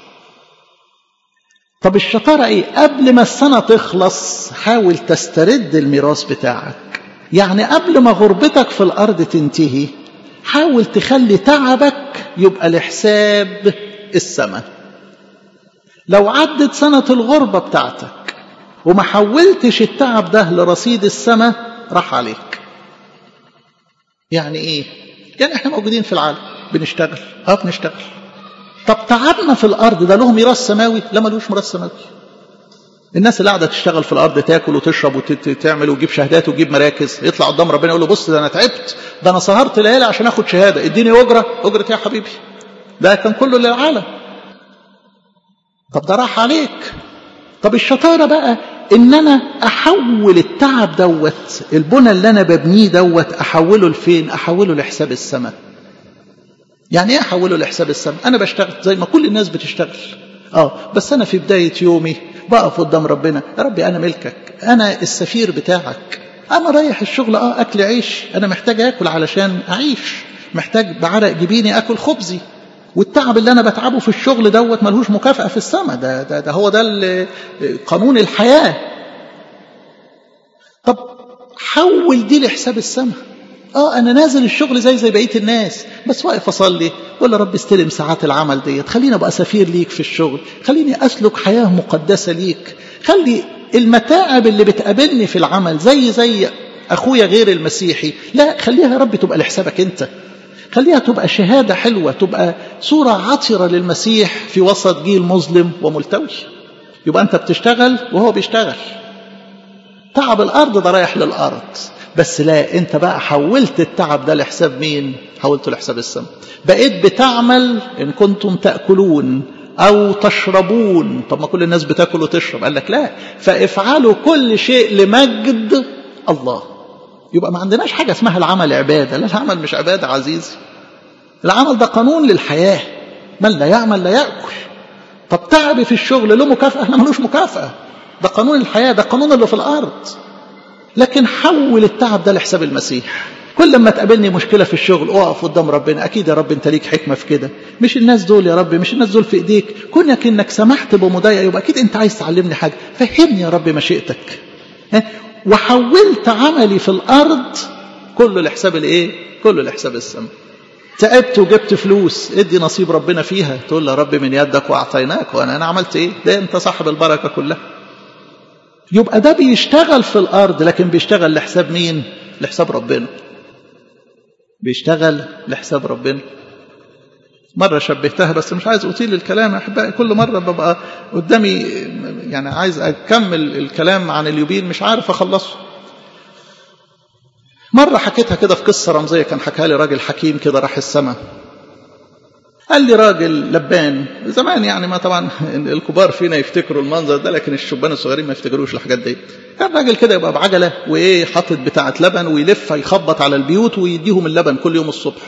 طب الشطارة ايه قبل ما السنة تخلص حاول تسترد الميراث بتاعك يعني قبل ما غربتك في الارض تنتهي حاول تخلي تعبك يبقى لحساب السماء لو عدت سنة الغربة بتاعتك وما حولتش التعب ده لرصيد السماء راح عليك يعني ايه يعني احنا موجودين في العالم بنشتغل اه بنشتغل طب تعبنا في الارض ده له ميراث سماوي لا ملوش ميراث سماوي الناس اللي قاعده تشتغل في الارض تاكل وتشرب وتعمل وتجيب شهادات وتجيب مراكز يطلع قدام ربنا يقول له بص ده انا تعبت ده انا سهرت ليالي عشان اخد شهاده اديني اجره اجره يا حبيبي ده كان كله للعالم طب ده راح عليك طب الشطاره بقى ان انا احول التعب دوت البنى اللي انا ببنيه دوت احوله لفين احوله لحساب السماء يعني ايه احوله لحساب السماء انا بشتغل زي ما كل الناس بتشتغل اه بس انا في بدايه يومي بقف قدام ربنا يا ربي انا ملكك انا السفير بتاعك انا رايح الشغل اه اكل عيش انا محتاج اكل علشان اعيش محتاج بعرق جبيني اكل خبزي والتعب اللي انا بتعبه في الشغل دوت ملهوش مكافاه في السماء ده, ده, ده هو ده قانون الحياه طب حول دي لحساب السماء اه انا نازل الشغل زي زي بقيه الناس بس واقف اصلي ولا رب استلم ساعات العمل ديت خليني ابقى سفير ليك في الشغل خليني اسلك حياه مقدسه ليك خلي المتاعب اللي بتقابلني في العمل زي زي اخويا غير المسيحي لا خليها يا رب تبقى لحسابك انت خليها تبقى شهاده حلوه تبقى صوره عطره للمسيح في وسط جيل مظلم وملتوي يبقى انت بتشتغل وهو بيشتغل تعب الارض ده رايح للارض بس لا انت بقى حولت التعب ده لحساب مين حولته لحساب السماء بقيت بتعمل ان كنتم تاكلون او تشربون طب ما كل الناس بتاكل وتشرب قال لك لا فافعلوا كل شيء لمجد الله يبقى ما عندناش حاجه اسمها العمل عباده لا العمل مش عباده عزيزي العمل ده قانون للحياه من لا يعمل لا ياكل طب تعبي في الشغل له مكافاه لا ملوش مكافاه ده قانون الحياه ده قانون اللي في الارض لكن حول التعب ده لحساب المسيح كل ما تقابلني مشكله في الشغل اقف قدام ربنا اكيد يا رب انت ليك حكمه في كده مش الناس دول يا رب مش الناس دول في ايديك كونك انك سمحت بمضايقه يبقى اكيد انت عايز تعلمني حاجه فهمني يا رب مشيئتك وحولت عملي في الارض كله لحساب الايه كله لحساب السماء تعبت وجبت فلوس ادي نصيب ربنا فيها تقول له رب من يدك واعطيناك وانا انا عملت ايه ده انت صاحب البركه كلها يبقى ده بيشتغل في الارض لكن بيشتغل لحساب مين لحساب ربنا بيشتغل لحساب ربنا مرة شبهتها بس مش عايز أطيل الكلام أحبائي كل مرة ببقى قدامي يعني عايز أكمل الكلام عن اليوبيل مش عارف أخلصه مرة حكيتها كده في قصة رمزية كان حكاها لي راجل حكيم كده راح السماء قال لي راجل لبان زمان يعني ما طبعا الكبار فينا يفتكروا المنظر ده لكن الشبان الصغيرين ما يفتكروش الحاجات دي كان راجل كده يبقى بعجله وايه حاطط بتاعه لبن ويلف يخبط على البيوت ويديهم اللبن كل يوم الصبح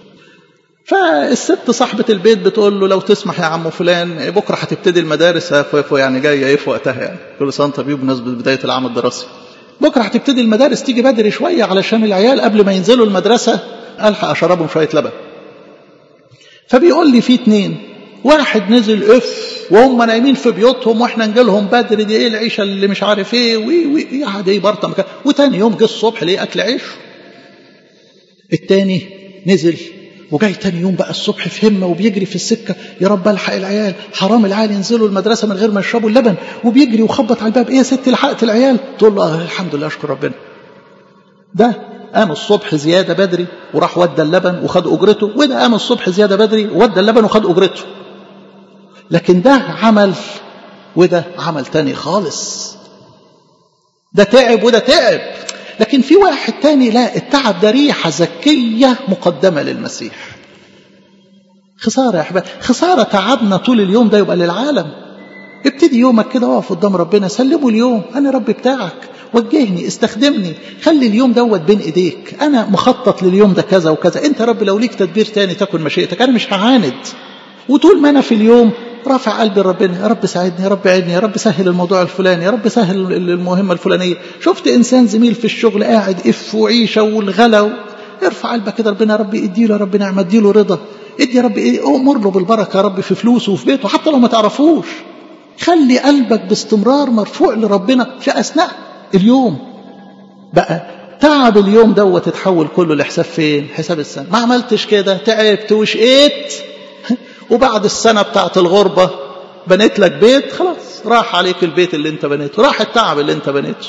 فالست صاحبة البيت بتقول له لو تسمح يا عم فلان بكرة هتبتدي المدارس يعني جاية ايه في وقتها يعني كل سنة طبيب بمناسبة بداية العام الدراسي بكرة هتبتدي المدارس تيجي بدري شوية علشان العيال قبل ما ينزلوا المدرسة ألحق أشربهم شوية لبن فبيقول لي في اتنين واحد نزل اف وهم نايمين في بيوتهم واحنا نجيلهم بدري دي ايه العيشه اللي مش عارف ايه وي وي قعد ايه برطه مكان وتاني يوم جه الصبح ليه اكل عيش التاني نزل وجاي تاني يوم بقى الصبح في همه وبيجري في السكه يا رب الحق العيال حرام العيال ينزلوا المدرسه من غير ما يشربوا اللبن وبيجري وخبط على الباب ايه يا ستي لحقت العيال تقول له آه الحمد لله اشكر ربنا ده قام الصبح زيادة بدري وراح ودى اللبن وخد أجرته وده قام الصبح زيادة بدري وودى اللبن وخد أجرته لكن ده عمل وده عمل تاني خالص ده تعب وده تعب لكن في واحد تاني لا التعب ده ريحة زكية مقدمة للمسيح خسارة يا أحباب خسارة تعبنا طول اليوم ده يبقى للعالم ابتدي يومك كده واقف قدام ربنا سلمه اليوم أنا رب بتاعك وجهني استخدمني خلي اليوم دوت بين ايديك انا مخطط لليوم ده كذا وكذا انت رب لو ليك تدبير تاني تكن مشيئتك انا مش هعاند وطول ما انا في اليوم رافع قلبي لربنا يا رب ساعدني يا رب عيني يا رب سهل الموضوع الفلاني يا رب سهل المهمه الفلانيه شفت انسان زميل في الشغل قاعد اف وعيشه والغلا ارفع قلبك كده ربنا يا رب ادي له يا رب نعمه ادي له رضا ادي يا رب امر له بالبركه يا رب في فلوسه وفي بيته حتى لو ما تعرفوش خلي قلبك باستمرار مرفوع لربنا في اثناء اليوم بقى تعب اليوم دوت تتحول كله لحساب فين حساب السنة ما عملتش كده تعبت وشقيت وبعد السنة بتاعت الغربة بنيت لك بيت خلاص راح عليك البيت اللي انت بنيته راح التعب اللي انت بنيته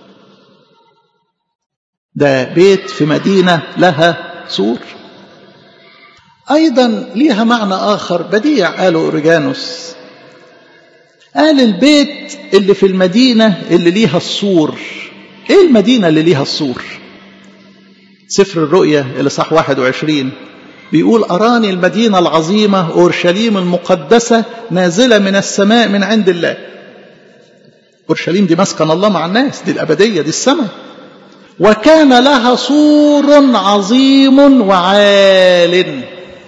ده بيت في مدينة لها سور أيضا ليها معنى آخر بديع قاله أوريجانوس قال البيت اللي في المدينة اللي ليها السور ايه المدينة اللي ليها السور سفر الرؤيا اللي صح 21 بيقول أراني المدينة العظيمة أورشليم المقدسة نازلة من السماء من عند الله أورشليم دي مسكن الله مع الناس دي الأبدية دي السماء وكان لها سور عظيم وعال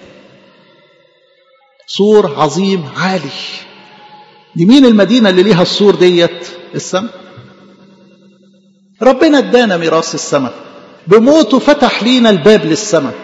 سور عظيم عالي دي مين المدينة اللي ليها السور ديت السماء ربنا ادانا ميراث السماء بموته فتح لينا الباب للسماء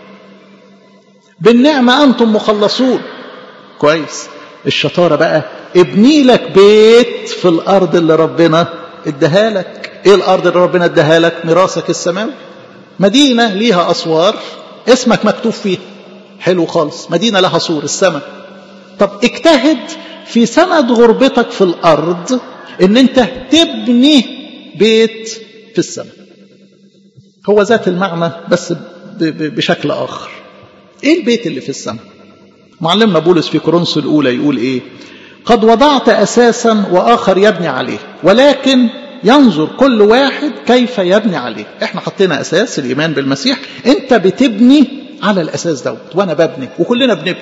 بالنعمة أنتم مخلصون كويس الشطارة بقى ابني لك بيت في الأرض اللي ربنا اداها لك ايه الأرض اللي ربنا اداها لك ميراثك السماوي مدينة ليها أسوار اسمك مكتوب فيها حلو خالص مدينة لها سور السماء طب اجتهد في سند غربتك في الأرض ان انت تبني بيت في السماء هو ذات المعنى بس بشكل اخر ايه البيت اللي في السماء معلمنا بولس في كورنثوس الاولى يقول ايه قد وضعت اساسا واخر يبني عليه ولكن ينظر كل واحد كيف يبني عليه احنا حطينا اساس الايمان بالمسيح انت بتبني على الاساس دوت وانا ببني وكلنا بنبني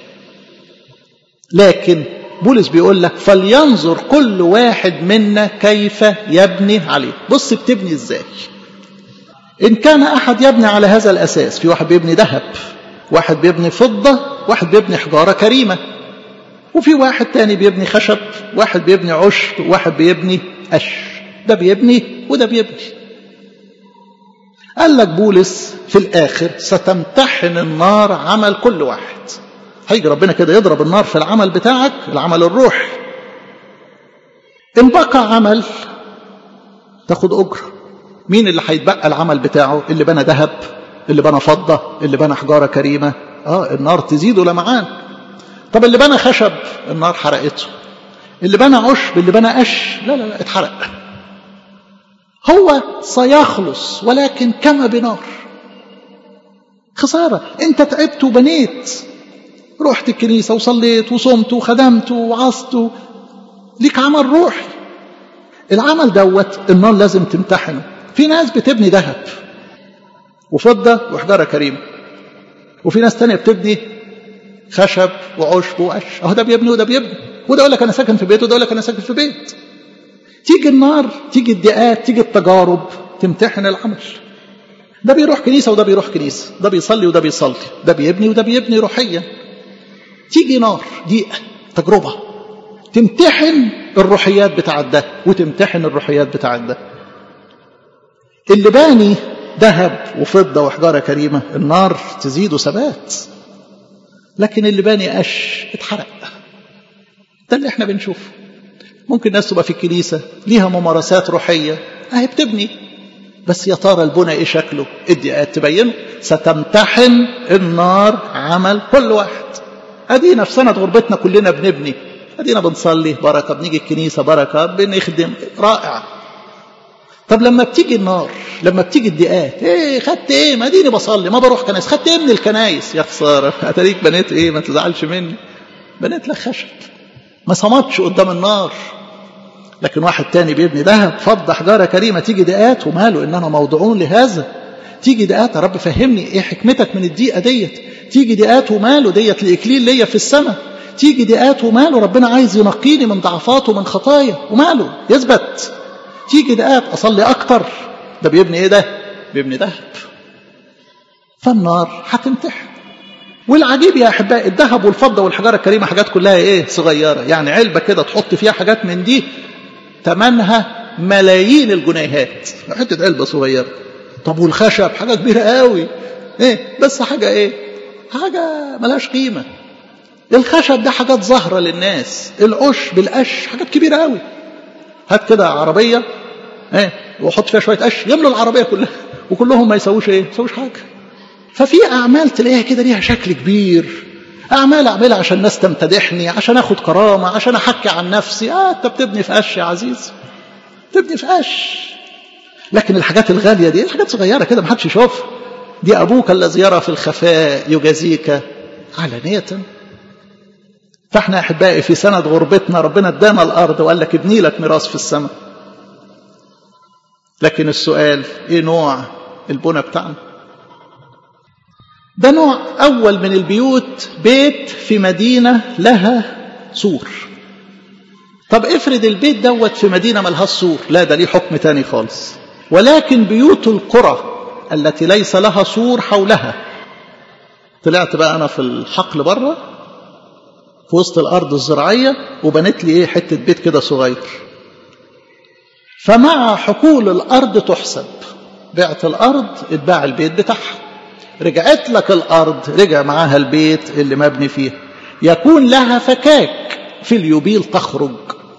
لكن بولس بيقول لك فلينظر كل واحد منا كيف يبني عليه بص بتبني ازاي ان كان احد يبني على هذا الاساس في واحد بيبني ذهب واحد بيبني فضه واحد بيبني حجاره كريمه وفي واحد تاني بيبني خشب واحد بيبني عشب واحد بيبني قش ده بيبني وده بيبني قال لك بولس في الآخر ستمتحن النار عمل كل واحد هيجي ربنا كده يضرب النار في العمل بتاعك العمل الروحي إن بقى عمل تاخد أجر مين اللي هيتبقى العمل بتاعه اللي بنى ذهب اللي بنى فضة اللي بنى حجارة كريمة اه النار تزيد لمعان طب اللي بنى خشب النار حرقته اللي بنى عشب اللي بنى قش لا لا لا اتحرق هو سيخلص ولكن كما بنار خسارة انت تعبت وبنيت رحت الكنيسة وصليت وصمت وخدمت وعظت ليك عمل روحي العمل دوت النار لازم تمتحنه في ناس بتبني ذهب وفضة وحجارة كريمة وفي ناس تانية بتبني خشب وعشب وقش اهو ده بيبني وده بيبني وده يقول لك انا ساكن في بيت وده يقول لك انا ساكن في بيت تيجي النار تيجي الضيقات تيجي التجارب تمتحن العمل ده بيروح كنيسه وده بيروح كنيسه ده بيصلي وده بيصلي ده بيبني وده بيبني روحيا تيجي نار ضيقه تجربه تمتحن الروحيات بتاعت ده وتمتحن الروحيات بتاعت ده اللي باني ذهب وفضه وحجاره كريمه النار تزيده ثبات لكن اللي باني قش اتحرق ده اللي احنا بنشوفه ممكن ناس تبقى في الكنيسة ليها ممارسات روحية اهي بتبني بس يا ترى البنى ايه شكله الدقات تبينه ستمتحن النار عمل كل واحد ادينا في سنة غربتنا كلنا بنبني ادينا بنصلي بركة بنيجي الكنيسة بركة بنخدم رائع طب لما بتيجي النار لما بتيجي الدقات ايه خدت ايه ما اديني بصلي ما بروح كنايس خدت ايه من الكنايس يا خساره اتاريك بنيت ايه ما تزعلش مني بنيت لك خشب ما صمتش قدام النار لكن واحد تاني بيبني ذهب فضة حجارة كريمة تيجي دقات وماله إننا موضوعون لهذا تيجي دقات يا رب فهمني إيه حكمتك من الدقيقة ديت تيجي دقات وماله ديت لإكليل ليا في السماء تيجي دقات وماله ربنا عايز ينقيني من ضعفات ومن خطايا وماله يثبت تيجي دقات أصلي أكتر ده بيبني إيه ده بيبني ذهب فالنار هتمتحن والعجيب يا احبائي الذهب والفضه والحجاره الكريمه حاجات كلها ايه صغيره يعني علبه كده تحط فيها حاجات من دي ثمنها ملايين الجنيهات حته علبه صغيره طب والخشب حاجه كبيره قوي ايه بس حاجه ايه حاجه ملهاش قيمه الخشب ده حاجات ظاهره للناس العش بالقش حاجات كبيره قوي هات كده عربيه ايه وحط فيها شويه قش يملوا العربيه كلها وكلهم ما يسووش ايه ما يسووش حاجه ففي أعمال تلاقيها كده ليها شكل كبير أعمال أعملها عشان الناس تمتدحني عشان أخد كرامة عشان أحكي عن نفسي آه أنت بتبني في قش يا عزيز بتبني في قش لكن الحاجات الغالية دي حاجات صغيرة كده ما حدش يشوفها دي أبوك الذي يرى في الخفاء يجازيك علانية فاحنا أحبائي في سنة غربتنا ربنا ادانا الأرض وقال لك ابني لك ميراث في السماء لكن السؤال ايه نوع البنى بتاعنا ده نوع أول من البيوت بيت في مدينة لها سور طب افرض البيت دوت في مدينة ملهاش سور لا ده ليه حكم تاني خالص ولكن بيوت القرى التي ليس لها سور حولها طلعت بقى أنا في الحقل بره في وسط الأرض الزراعية وبنيت لي إيه حتة بيت كده صغير فمع حقول الأرض تحسب بعت الأرض اتباع البيت بتاعها رجعت لك الأرض رجع معاها البيت اللي مبني فيه يكون لها فكاك في اليوبيل تخرج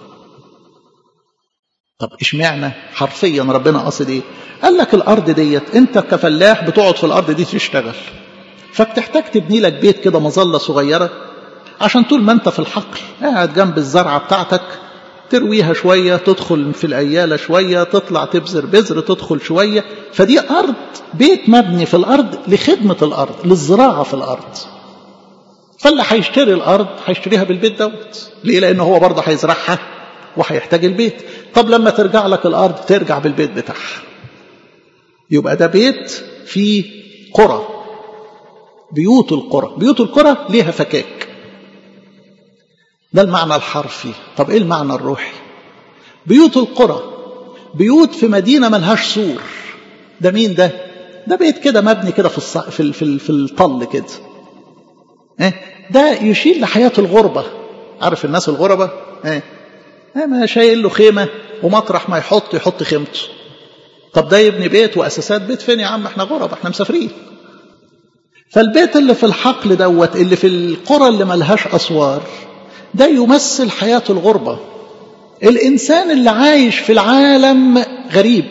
طب اشمعنى حرفيا ربنا قصد ايه قال لك الارض ديت انت كفلاح بتقعد في الارض دي تشتغل فبتحتاج تبني لك بيت كده مظله صغيره عشان طول ما انت في الحقل قاعد جنب الزرعه بتاعتك ترويها شوية تدخل في الأيالة شوية تطلع تبذر بذر تدخل شوية فدي أرض بيت مبني في الأرض لخدمة الأرض للزراعة في الأرض فاللي هيشتري الأرض هيشتريها بالبيت دوت ليه لأنه هو برضه هيزرعها وهيحتاج البيت طب لما ترجع لك الأرض ترجع بالبيت بتاعها يبقى ده بيت فيه قرى بيوت القرى بيوت القرى ليها فكاك ده المعنى الحرفي طب ايه المعنى الروحي بيوت القرى بيوت في مدينة ملهاش سور ده مين ده ده بيت كده مبني كده في الص... في ال... في, ال... في الطل كده إيه؟ ده يشير لحياة الغربة عارف الناس الغربة ايه إيه ما شايل له خيمة ومطرح ما يحط يحط خيمته طب ده يبني بيت وأساسات بيت فين يا عم احنا غرب احنا مسافرين فالبيت اللي في الحقل دوت اللي في القرى اللي ملهاش أسوار ده يمثل حياة الغربة الإنسان اللي عايش في العالم غريب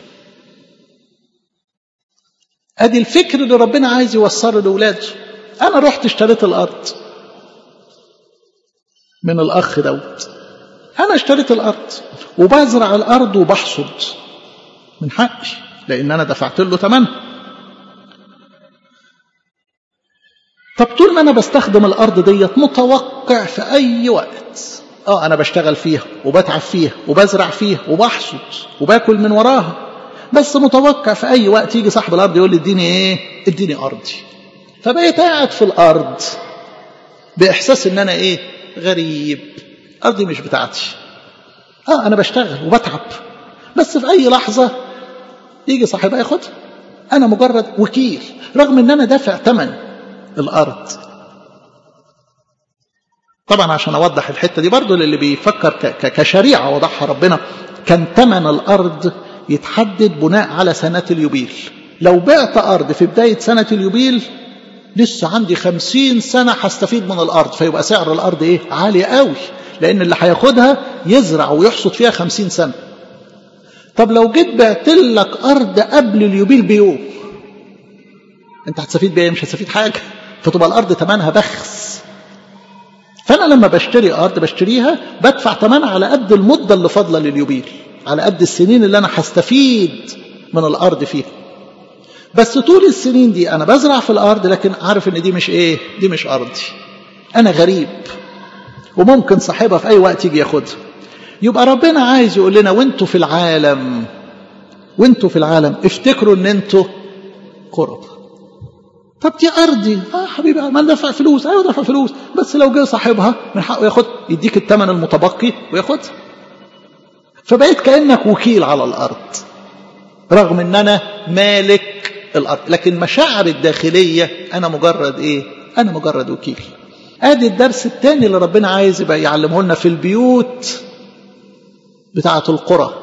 أدي الفكر اللي ربنا عايز يوصله لأولاده أنا رحت اشتريت الأرض من الأخ دوت أنا اشتريت الأرض وبزرع الأرض وبحصد من حقي لأن أنا دفعت له ثمنها طب طول ما انا بستخدم الارض ديت متوقع في اي وقت اه انا بشتغل فيها وبتعب فيها وبزرع فيها وبحصد وباكل من وراها بس متوقع في اي وقت يجي صاحب الارض يقول لي اديني ايه اديني ارضي فبقيت قاعد في الارض باحساس ان انا ايه غريب ارضي مش بتاعتي اه انا بشتغل وبتعب بس في اي لحظه يجي صاحبها ياخدها انا مجرد وكيل رغم ان انا دافع ثمن الأرض طبعا عشان أوضح الحتة دي برضو للي بيفكر كشريعة وضعها ربنا كان ثمن الأرض يتحدد بناء على سنة اليوبيل لو بعت أرض في بداية سنة اليوبيل لسه عندي خمسين سنة هستفيد من الأرض فيبقى سعر الأرض إيه عالي قوي لأن اللي هياخدها يزرع ويحصد فيها خمسين سنة طب لو جيت بعت لك أرض قبل اليوبيل بيوم أنت هتستفيد بإيه مش هتستفيد حاجة فتبقى الأرض تمنها بخس فأنا لما بشتري أرض بشتريها بدفع ثمنها على قد المدة اللي فاضلة لليوبيل على قد السنين اللي أنا هستفيد من الأرض فيها بس طول السنين دي أنا بزرع في الأرض لكن عارف إن دي مش إيه دي مش أرضي أنا غريب وممكن صاحبها في أي وقت يجي ياخدها يبقى ربنا عايز يقول لنا وانتوا في العالم وانتوا في العالم افتكروا ان انتوا قرب طب دي ارضي اه حبيبي ما دفع فلوس ايوه دفع فلوس بس لو جه صاحبها من حقه ياخد يديك الثمن المتبقي وياخدها فبقيت كانك وكيل على الارض رغم ان انا مالك الارض لكن مشاعر الداخليه انا مجرد ايه انا مجرد وكيل ادي الدرس الثاني اللي ربنا عايز يبقى يعلمه لنا في البيوت بتاعه القرى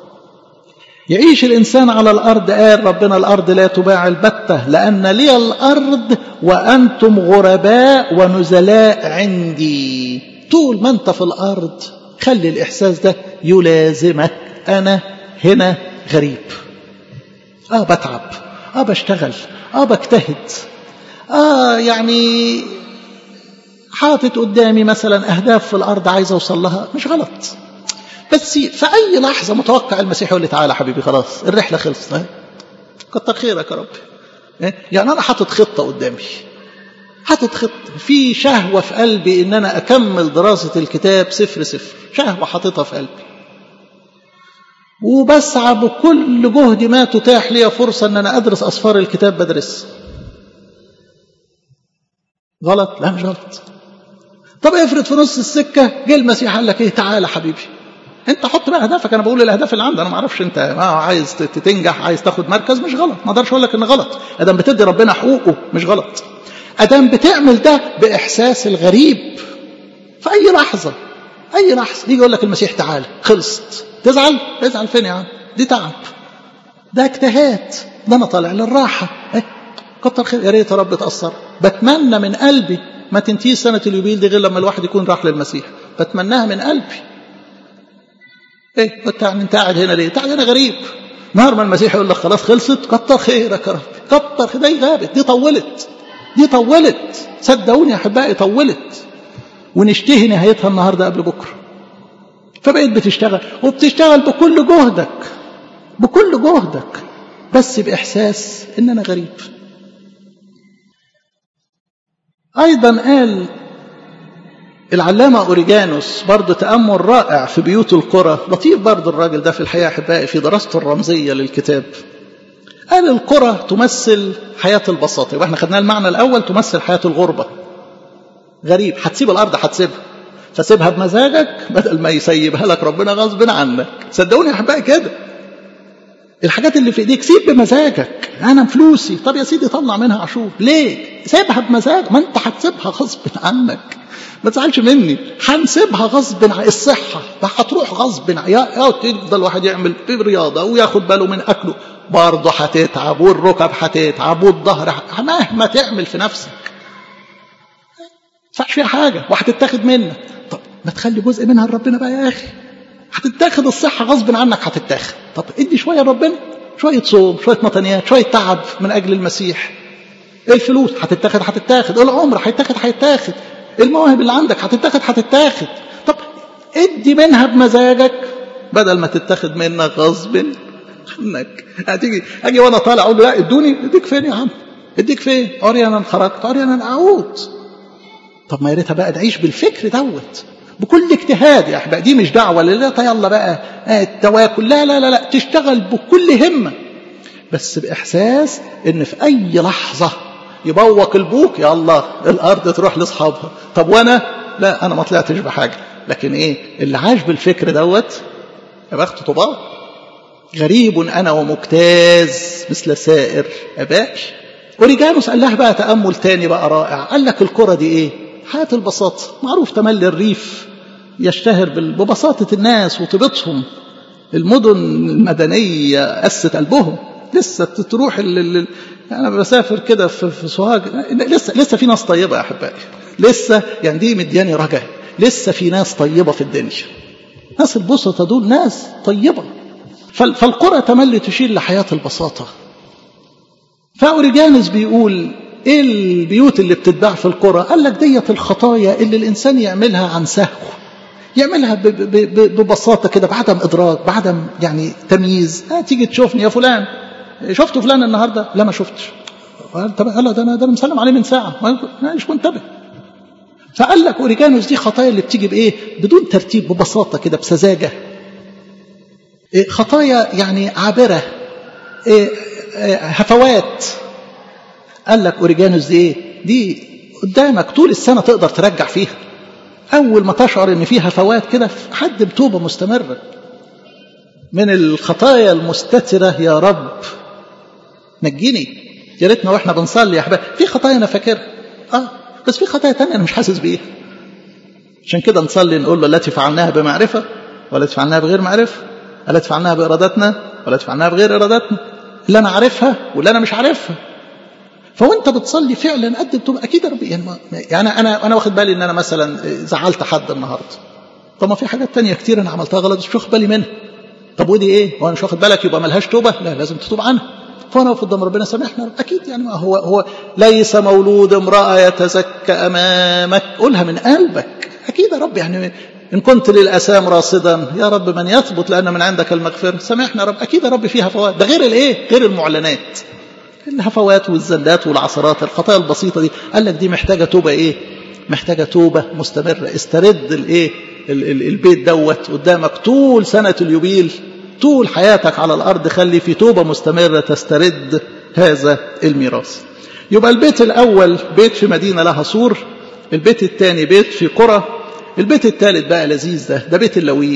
يعيش الإنسان على الأرض قال ربنا الأرض لا تباع البتة لأن لي الأرض وأنتم غرباء ونزلاء عندي طول ما أنت في الأرض خلي الإحساس ده يلازمك أنا هنا غريب آه بتعب آه بشتغل آه بجتهد آه يعني حاطط قدامي مثلا أهداف في الأرض عايز أوصل لها مش غلط بس في أي لحظة متوقع المسيح يقول لي تعالى حبيبي خلاص الرحلة خلصت كتر خيرك يا رب يعني أنا حاطط خطة قدامي حاطط خطة في شهوة في قلبي إن أنا أكمل دراسة الكتاب صفر صفر شهوة حاططها في قلبي وبسعى بكل جهد ما تتاح لي فرصة أن أنا أدرس أسفار الكتاب بدرس غلط لا مش غلط طب افرض في نص السكة جه المسيح قال لك ايه تعالى حبيبي انت حط بقى اهدافك انا بقول الاهداف اللي عندي انا ما اعرفش انت ما عايز تنجح عايز تاخد مركز مش غلط ما اقدرش اقول لك ان غلط ادام بتدي ربنا حقوقه مش غلط ادام بتعمل ده باحساس الغريب في اي لحظه اي لحظه يجي يقول لك المسيح تعالى خلصت تزعل ازعل فين يا عم دي تعب ده اجتهاد ده انا طالع للراحه ايه كتر خير يا ريت يا رب تاثر بتمنى من قلبي ما تنتهيش سنه اليوبيل دي غير لما الواحد يكون راح للمسيح بتمناها من قلبي ايه انت انت قاعد هنا ليه؟ قاعد هنا غريب نهار ما المسيح يقول لك خلاص خلصت كتر خيرك يا رب كتر خير دي غابت دي طولت دي طولت صدقوني يا احبائي طولت ونشتهي نهايتها النهارده قبل بكره فبقيت بتشتغل وبتشتغل بكل جهدك بكل جهدك بس بإحساس إن أنا غريب أيضا قال العلامة أوريجانوس برضه تأمل رائع في بيوت القرى لطيف برضه الراجل ده في الحقيقة أحبائي في دراسته الرمزية للكتاب قال القرى تمثل حياة البساطة يبقى احنا خدنا المعنى الأول تمثل حياة الغربة غريب هتسيب الأرض هتسيبها فسيبها بمزاجك بدل ما يسيبها لك ربنا غصب عنك صدقوني يا أحبائي كده الحاجات اللي في ايديك سيب بمزاجك انا فلوسي طب يا سيدي طلع منها عشور ليه سيبها بمزاج ما انت هتسيبها غصب عنك ما تزعلش مني هنسيبها غصب عن الصحة هتروح غصب عن يا تفضل واحد يعمل رياضة وياخد باله من أكله برضه هتتعب والركب هتتعب والظهر مهما تعمل في نفسك ما فيها حاجة وهتتاخد منك طب ما تخلي جزء منها لربنا بقى يا أخي هتتاخد الصحة غصب عنك هتتاخد طب ادي شوية لربنا شوية صوم شوية مطنيات شوية تعب من أجل المسيح الفلوس هتتاخد هتتاخد العمر هيتاخد هيتاخد المواهب اللي عندك هتتاخد هتتاخد طب ادي منها بمزاجك بدل ما تتاخد منك غصب عنك هتيجي اجي وانا طالع اقول له لا ادوني اديك فين يا عم اديك فين عريانا خرجت عريانا اعود طب ما يا ريتها بقى تعيش بالفكر دوت بكل اجتهاد يا احباب دي مش دعوه لا يلا بقى التواكل لا لا لا لا تشتغل بكل همه بس باحساس ان في اي لحظه يبوق البوك يا الله الارض تروح لاصحابها طب وانا لا انا ما طلعتش بحاجه لكن ايه اللي عاش بالفكر دوت يا بخت طباع غريب انا ومجتاز مثل سائر ابائي اوريجانوس قال لها بقى تامل تاني بقى رائع قال لك الكره دي ايه حياه البساطه معروف تملي الريف يشتهر ببساطه الناس وطيبتهم المدن المدنيه قست قلبهم لسه تروح ال انا بسافر كده في, في سوهاج لسه لسه في ناس طيبه يا احبائي لسه يعني دي مدياني رجاء لسه في ناس طيبه في الدنيا ناس البسطة دول ناس طيبة فالقرى تملي تشير لحياة البساطة فأوريجانس بيقول ايه البيوت اللي بتتباع في القرى قال لك ديت الخطايا اللي الانسان يعملها عن سهو يعملها ببساطه كده بعدم ادراك بعدم يعني تمييز آه تيجي تشوفني يا فلان شفت فلان النهارده لا ما شفتش طب قال ده انا ده انا مسلم عليه من ساعه ما مش منتبه فقال لك اوريجانوس دي خطايا اللي بتيجي بايه بدون ترتيب ببساطه كده بسذاجه إيه خطايا يعني عابره إيه هفوات قال لك اوريجانوس دي ايه دي قدامك طول السنه تقدر ترجع فيها اول ما تشعر ان فيها هفوات كده حد بتوبه مستمره من الخطايا المستتره يا رب نجيني يا ريتنا واحنا بنصلي يا احباب في خطايا انا فاكرها اه بس في خطايا تانية انا مش حاسس بيها عشان كده نصلي نقول له التي فعلناها بمعرفه والتي فعلناها بغير معرفه التي فعلناها بارادتنا والتي فعلناها بغير ارادتنا اللي انا عارفها واللي انا مش عارفها فوانت بتصلي فعلا قد بتبقى اكيد ربي يعني, يعني انا انا واخد بالي ان انا مثلا زعلت حد النهارده طب ما في حاجات تانية كتير انا عملتها غلط مش واخد بالي منها طب ودي ايه هو انا مش واخد بالك يبقى ملهاش توبه لا لازم تتوب عنها فانا واقف قدام ربنا سامحنا اكيد يعني ما هو هو ليس مولود امراه يتزكى امامك قولها من قلبك اكيد يا رب يعني ان كنت للاسام راصدا يا رب من يثبت لان من عندك المغفره سامحنا يا رب اكيد يا رب فيها فوات ده غير الايه غير المعلنات الهفوات والزلات والعثرات الخطايا البسيطه دي قال لك دي محتاجه توبه ايه محتاجه توبه مستمره استرد الايه البيت دوت قدامك طول سنه اليوبيل طول حياتك على الارض خلي في توبه مستمره تسترد هذا الميراث يبقى البيت الاول بيت في مدينه لها سور البيت الثاني بيت في قرى البيت الثالث بقى لذيذ ده ده بيت اللويين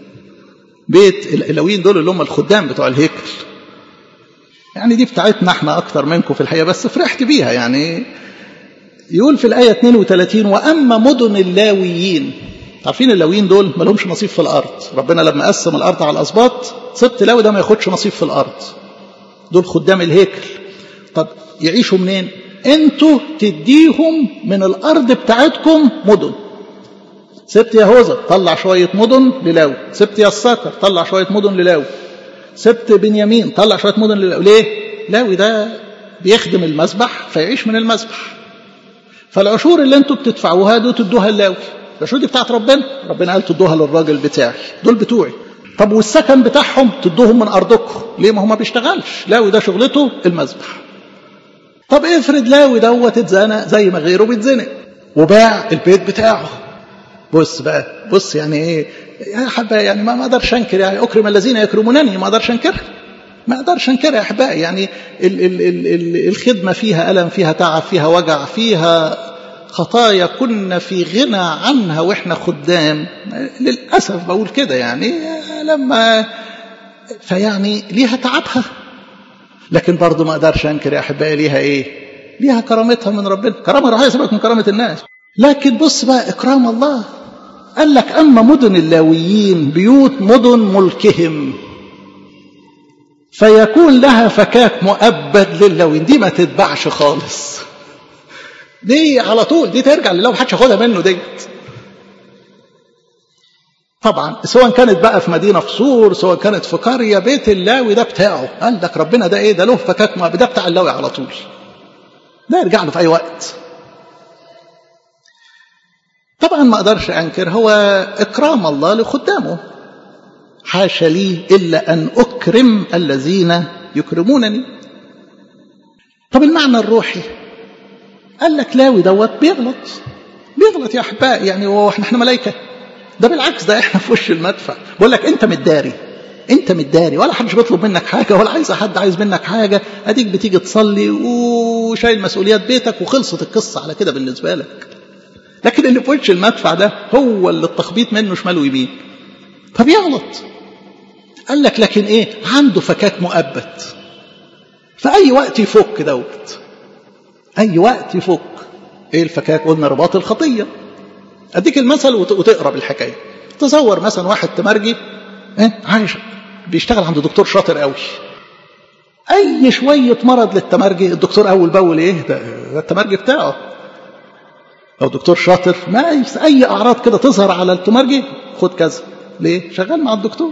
بيت اللويين دول اللي هم الخدام بتوع الهيكل يعني دي بتاعتنا احنا اكتر منكم في الحقيقه بس فرحت بيها يعني يقول في الايه 32 واما مدن اللاويين عارفين اللاويين دول ما لهمش نصيب في الارض ربنا لما قسم الارض على الاسباط سبت لاوي ده ما ياخدش نصيب في الارض دول خدام الهيكل طب يعيشوا منين انتوا تديهم من الارض بتاعتكم مدن سبت يهوذا طلع شويه مدن للاوي سبت يساكر طلع شويه مدن للاوي سبت بنيامين طلع شويه مدن للاوي ليه لاوي ده بيخدم المسبح فيعيش من المسبح فالعشور اللي انتوا بتدفعوها دول تدوها للاوي العشور دي بتاعت ربنا ربنا قال تدوها للراجل بتاعي دول بتوعي طب والسكن بتاعهم تدوهم من ارضكم ليه ما هو ما بيشتغلش لاوي ده شغلته المذبح طب افرض لاوي دوت اتزنق زي ما غيره بيتزنق وباع البيت بتاعه بص بقى بص يعني ايه يا حبايبي يعني ما اقدرش انكر يعني اكرم الذين يكرمونني ما اقدرش انكرها ما اقدرش انكرها يا احبائي يعني ال ال ال ال الخدمه فيها الم فيها تعب فيها وجع فيها خطايا كنا في غنى عنها واحنا خدام للاسف بقول كده يعني لما فيعني ليها تعبها لكن برضه ما اقدرش انكر يا احبائي ليها ايه ليها كرامتها من ربنا كرامه روحيه سيبك من كرامه الناس لكن بص بقى اكرام الله قال لك اما مدن اللاويين بيوت مدن ملكهم فيكون لها فكاك مؤبد للاويين دي ما تتباعش خالص دي على طول دي ترجع لله محدش ياخدها منه ديت طبعا سواء كانت بقى في مدينه في سور سواء كانت في قريه بيت اللاوي ده بتاعه قال لك ربنا ده ايه ده له فكاك مؤبد ده بتاع اللاوي على طول ده يرجع له في اي وقت طبعا ما اقدرش انكر هو اكرام الله لخدامه حاشا لي الا ان اكرم الذين يكرمونني طب المعنى الروحي قال لك لاوي دوت بيغلط بيغلط يا احبائي يعني هو احنا احنا ملائكه ده بالعكس ده احنا في وش المدفع بقول لك انت متداري انت متداري ولا حدش بيطلب منك حاجه ولا عايز حد عايز منك حاجه اديك بتيجي تصلي وشايل مسؤوليات بيتك وخلصت القصه على كده بالنسبه لك لكن اللي في وش المدفع ده هو اللي التخبيط منه شمال ويمين فبيغلط قال لك لكن ايه عنده فكاك مؤبد في اي وقت يفك دوت اي وقت يفك ايه الفكاك قلنا رباط الخطيه اديك المثل وتقرا بالحكايه تصور مثلا واحد تمرجي ايه عايش بيشتغل عند دكتور شاطر قوي اي شويه مرض للتمرجي الدكتور اول باول ايه ده, ده التمرجي بتاعه لو دكتور شاطر ما اي اعراض كده تظهر على التمرجي خد كذا ليه شغال مع الدكتور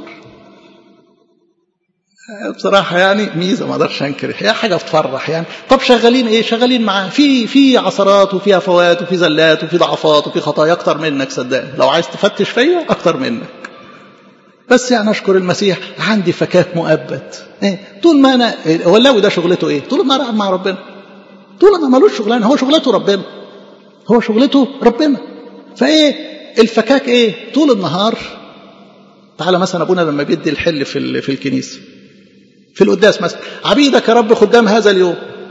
بصراحه يعني ميزه ما اقدرش انكر هي حاجه تفرح يعني طب شغالين ايه شغالين معاه في في عثرات وفي افوات وفي زلات وفي ضعفات وفي خطايا اكتر منك صدقني لو عايز تفتش فيا اكتر منك بس يعني اشكر المسيح عندي فكاك مؤبد ايه طول ما انا ولاوي ده شغلته ايه طول ما انا قاعد مع ربنا طول ما ملوش شغلانه هو شغلته ربنا هو شغلته ربنا فايه الفكاك ايه طول النهار تعالى مثلا ابونا لما بيدي الحل في في الكنيسه في القداس مثلا عبيدك يا رب خدام هذا اليوم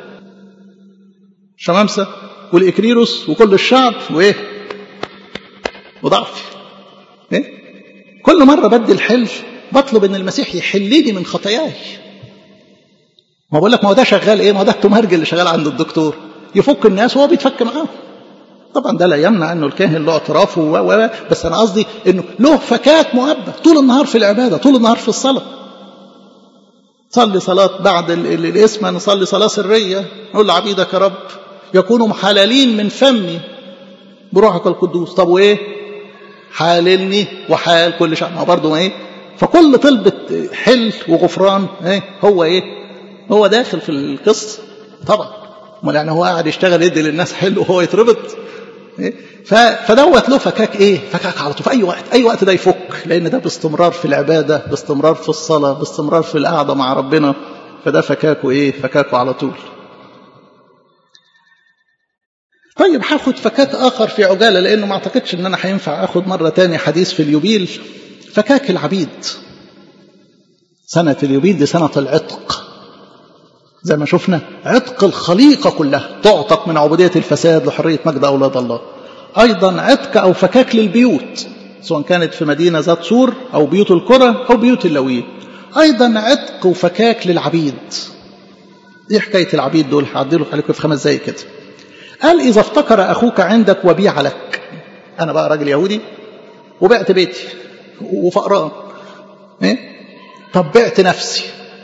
شمامسه والاكريروس وكل الشعب وايه وضعفي ايه كل مره بدي الحل بطلب ان المسيح يحلني من خطاياي ما بقول لك ما هو ده شغال ايه ما هو ده التمرج اللي شغال عند الدكتور يفك الناس وهو بيتفك معاهم طبعا ده لا يمنع انه الكاهن له اعترافه و بس انا قصدي انه له فكاك مؤبد طول النهار في العباده طول النهار في الصلاه صلي صلاة بعد الاسم نصلي صلاة سرية نقول لعبيدك يا رب يكونوا محللين من فمي بروحك القدوس طب وايه حاللني وحال كل شعب ما برضه ايه فكل طلبة حل وغفران ايه هو ايه هو داخل في القصة طبعا امال يعني هو قاعد يشتغل يدي للناس حل وهو يتربط إيه؟ فدوت له فكاك ايه فكاك على طول في اي وقت اي وقت ده يفك لان ده باستمرار في العباده باستمرار في الصلاه باستمرار في القعده مع ربنا فده فكاكه ايه فكاكه على طول طيب هاخد فكاك اخر في عجاله لانه ما اعتقدش ان انا هينفع اخد مره تاني حديث في اليوبيل فكاك العبيد سنه اليوبيل دي سنه العتق زي ما شفنا عتق الخليقة كلها تعتق من عبودية الفساد لحرية مجد أولاد الله أيضا عتق أو فكاك للبيوت سواء كانت في مدينة ذات سور أو بيوت القرى أو بيوت اللويين أيضا عتق وفكاك للعبيد إيه حكاية العبيد دول هعدلوا عليكم في خمس دقايق كده قال إذا افتكر أخوك عندك وبيع لك أنا بقى راجل يهودي وبعت بيتي وفقران إيه؟ طب بعت نفسي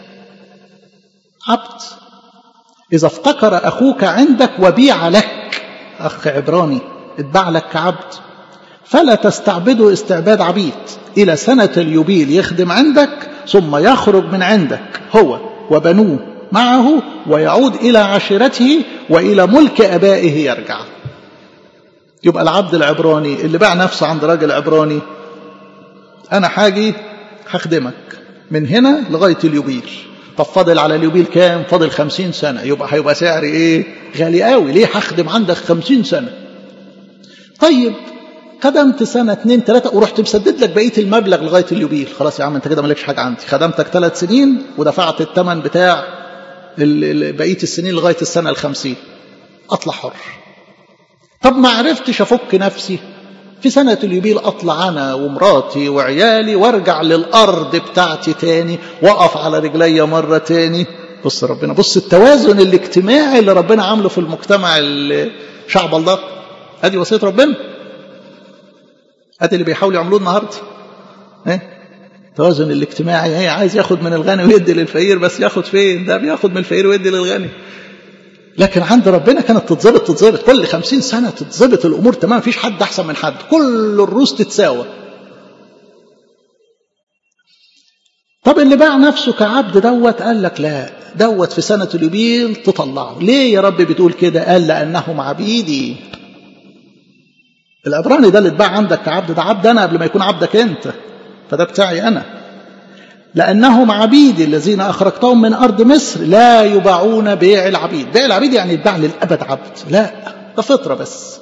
عبد إذا افتكر أخوك عندك وبيع لك أخ عبراني اتباع لك كعبد فلا تستعبده استعباد عبيد إلى سنة اليوبيل يخدم عندك ثم يخرج من عندك هو وبنوه معه ويعود إلى عشيرته وإلى ملك أبائه يرجع يبقى العبد العبراني اللي باع نفسه عند راجل عبراني انا حاجي هخدمك من هنا لغايه اليوبيل طب فاضل على اليوبيل كام فاضل خمسين سنة يبقى هيبقى سعري ايه غالي قوي ليه هخدم عندك خمسين سنة طيب خدمت سنة اتنين تلاتة ورحت مسدد لك بقية المبلغ لغاية اليوبيل خلاص يا عم انت كده مالكش حاجة عندي خدمتك ثلاث سنين ودفعت الثمن بتاع بقية السنين لغاية السنة الخمسين اطلع حر طب ما عرفتش افك نفسي في سنة اليوبيل أطلع أنا ومراتي وعيالي وارجع للأرض بتاعتي تاني وأقف على رجلي مرة تاني بص ربنا بص التوازن الاجتماعي اللي ربنا عامله في المجتمع شعب الله ادي وصية ربنا ادي اللي بيحاولوا يعملوه النهارده ايه التوازن الاجتماعي هي عايز ياخد من الغني ويدي للفقير بس ياخد فين ده بياخد من الفقير ويدي للغني لكن عند ربنا كانت تتظبط تتظبط كل خمسين سنة تتظبط الأمور تمام مفيش حد أحسن من حد كل الروس تتساوى طب اللي باع نفسه كعبد دوت قال لك لا دوت في سنة اليوبيل تطلعه ليه يا رب بتقول كده قال لأنهم عبيدي العبراني ده اللي اتباع عندك كعبد ده عبد أنا قبل ما يكون عبدك أنت فده بتاعي أنا لأنهم عبيدي الذين أخرجتهم من أرض مصر لا يباعون بيع العبيد بيع العبيد يعني يتباع للأبد عبد لا ده فطرة بس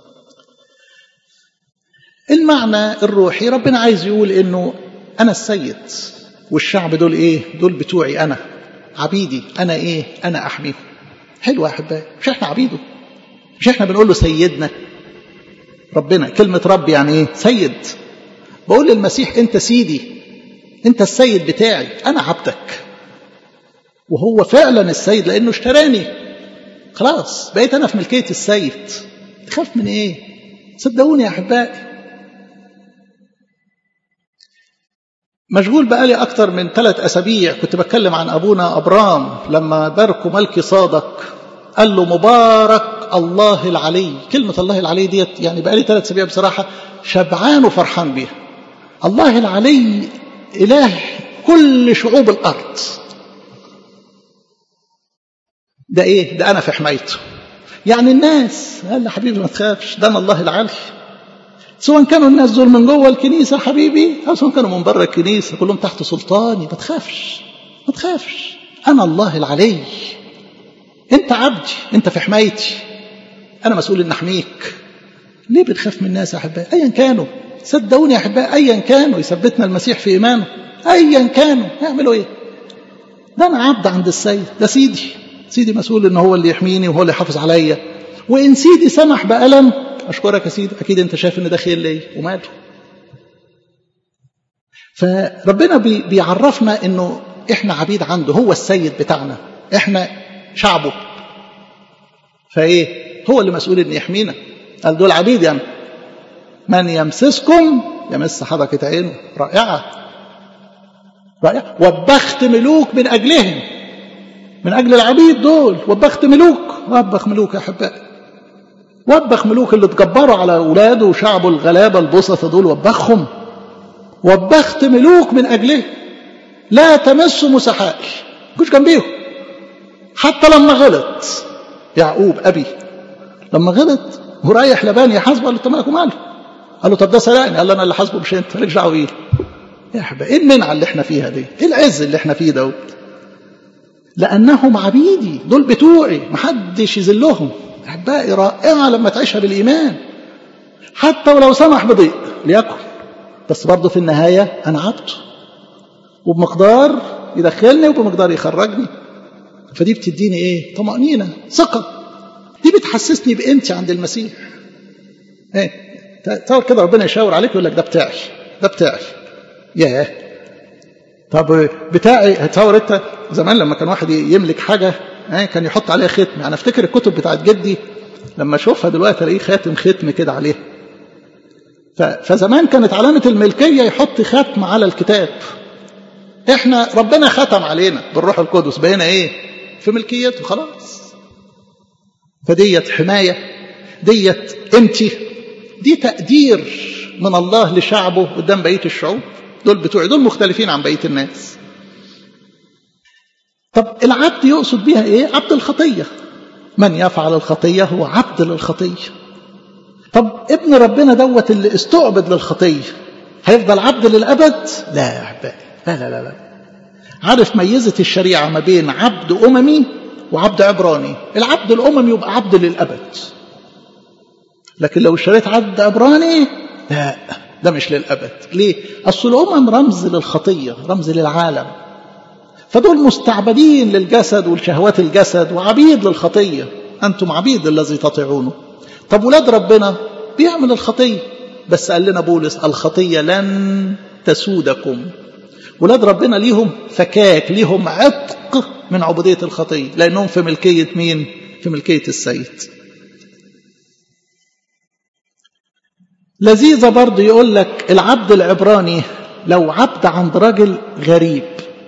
المعنى الروحي ربنا عايز يقول إنه أنا السيد والشعب دول إيه دول بتوعي أنا عبيدي أنا إيه أنا أحميهم حلو يا أحبائي مش إحنا عبيده مش إحنا بنقول له سيدنا ربنا كلمة رب يعني إيه سيد بقول للمسيح أنت سيدي انت السيد بتاعي انا عبدك وهو فعلا السيد لانه اشتراني خلاص بقيت انا في ملكيه السيد تخاف من ايه صدقوني يا احبائي مشغول بقالي أكتر من ثلاث أسابيع كنت بتكلم عن أبونا أبرام لما باركوا ملكي صادق قال له مبارك الله العلي كلمة الله العلي ديت يعني بقالي ثلاث أسابيع بصراحة شبعان وفرحان بيها الله العلي إله كل شعوب الأرض ده إيه؟ ده أنا في حمايته يعني الناس قال لي حبيبي ما تخافش ده أنا الله العلي سواء كانوا الناس دول من جوه الكنيسة حبيبي أو سواء كانوا من بره الكنيسة كلهم تحت سلطاني ما تخافش ما تخافش أنا الله العلي أنت عبدي أنت في حمايتي أنا مسؤول إن أحميك ليه بنخاف من الناس يا أحبائي أيا كانوا صدقوني يا أحبائي أيا كانوا يثبتنا المسيح في إيمانه أيا كانوا يعملوا إيه ده أنا عبد عند السيد ده سيدي سيدي مسؤول إن هو اللي يحميني وهو اللي يحافظ عليا وإن سيدي سمح بألم أشكرك يا سيدي أكيد أنت شايف إن ده خير ليا وماله فربنا بي بيعرفنا إنه إحنا عبيد عنده هو السيد بتاعنا إحنا شعبه فإيه هو اللي مسؤول إن يحمينا قال دول عبيد يعني من يمسسكم يمس حركة عينه رائعة رائعة وبخت ملوك من أجلهم من أجل العبيد دول وبخت ملوك وبخ ملوك يا أحبائي وبخ ملوك اللي اتجبروا على أولاده وشعبه الغلابة البسطة دول وبخهم وبخت ملوك من أجله لا تمسوا مسحائي كوش جنبيهم حتى لما غلط يعقوب أبي لما غلط ورايح لبان يحاسبه قال له انت مالك وماله قال له طب ده سرقني قال له انا اللي حاسبه مش انت مالكش دعوه بيه يا احبائي ايه المنعه اللي احنا فيها دي ايه العز اللي احنا فيه دوت لانهم عبيدي دول بتوعي محدش يذلهم احبائي رائعه لما تعيشها بالايمان حتى ولو سمح بضيق ليكن بس برضه في النهايه انا عبده وبمقدار يدخلني وبمقدار يخرجني فدي بتديني ايه طمانينه ثقه دي بتحسسني بقيمتي عند المسيح ايه تصور كده ربنا يشاور عليك ويقول لك ده بتاعي ده بتاعي ياه طب بتاعي تصور انت زمان لما كان واحد يملك حاجه ايه كان يحط عليها ختم يعني افتكر الكتب بتاعت جدي لما اشوفها دلوقتي الاقيه خاتم ختم كده عليها فزمان كانت علامه الملكيه يحط ختم على الكتاب احنا ربنا ختم علينا بالروح القدس بقينا ايه في ملكيته خلاص فديت حمايه ديت قيمتي دي تقدير من الله لشعبه قدام بقيه الشعوب دول بتوعي دول مختلفين عن بقيه الناس طب العبد يقصد بيها ايه عبد الخطيه من يفعل الخطيه هو عبد للخطيه طب ابن ربنا دوت اللي استعبد للخطية هيفضل عبد للأبد لا يا أحبائي لا لا لا لا عارف ميزت الشريعة ما بين عبد أممي وعبد عبراني العبد الأممي يبقى عبد للأبد لكن لو اشتريت عبد عبراني لا ده مش للأبد ليه؟ أصل الأمم رمز للخطية رمز للعالم فدول مستعبدين للجسد والشهوات الجسد وعبيد للخطية أنتم عبيد الذي تطيعونه طب ولاد ربنا بيعمل الخطية بس قال لنا بولس الخطية لن تسودكم ولاد ربنا ليهم فكاك ليهم عتق من عبودية الخطية لأنهم في ملكية مين؟ في ملكية السيد لذيذة برضه يقول لك العبد العبراني لو عبد عند راجل غريب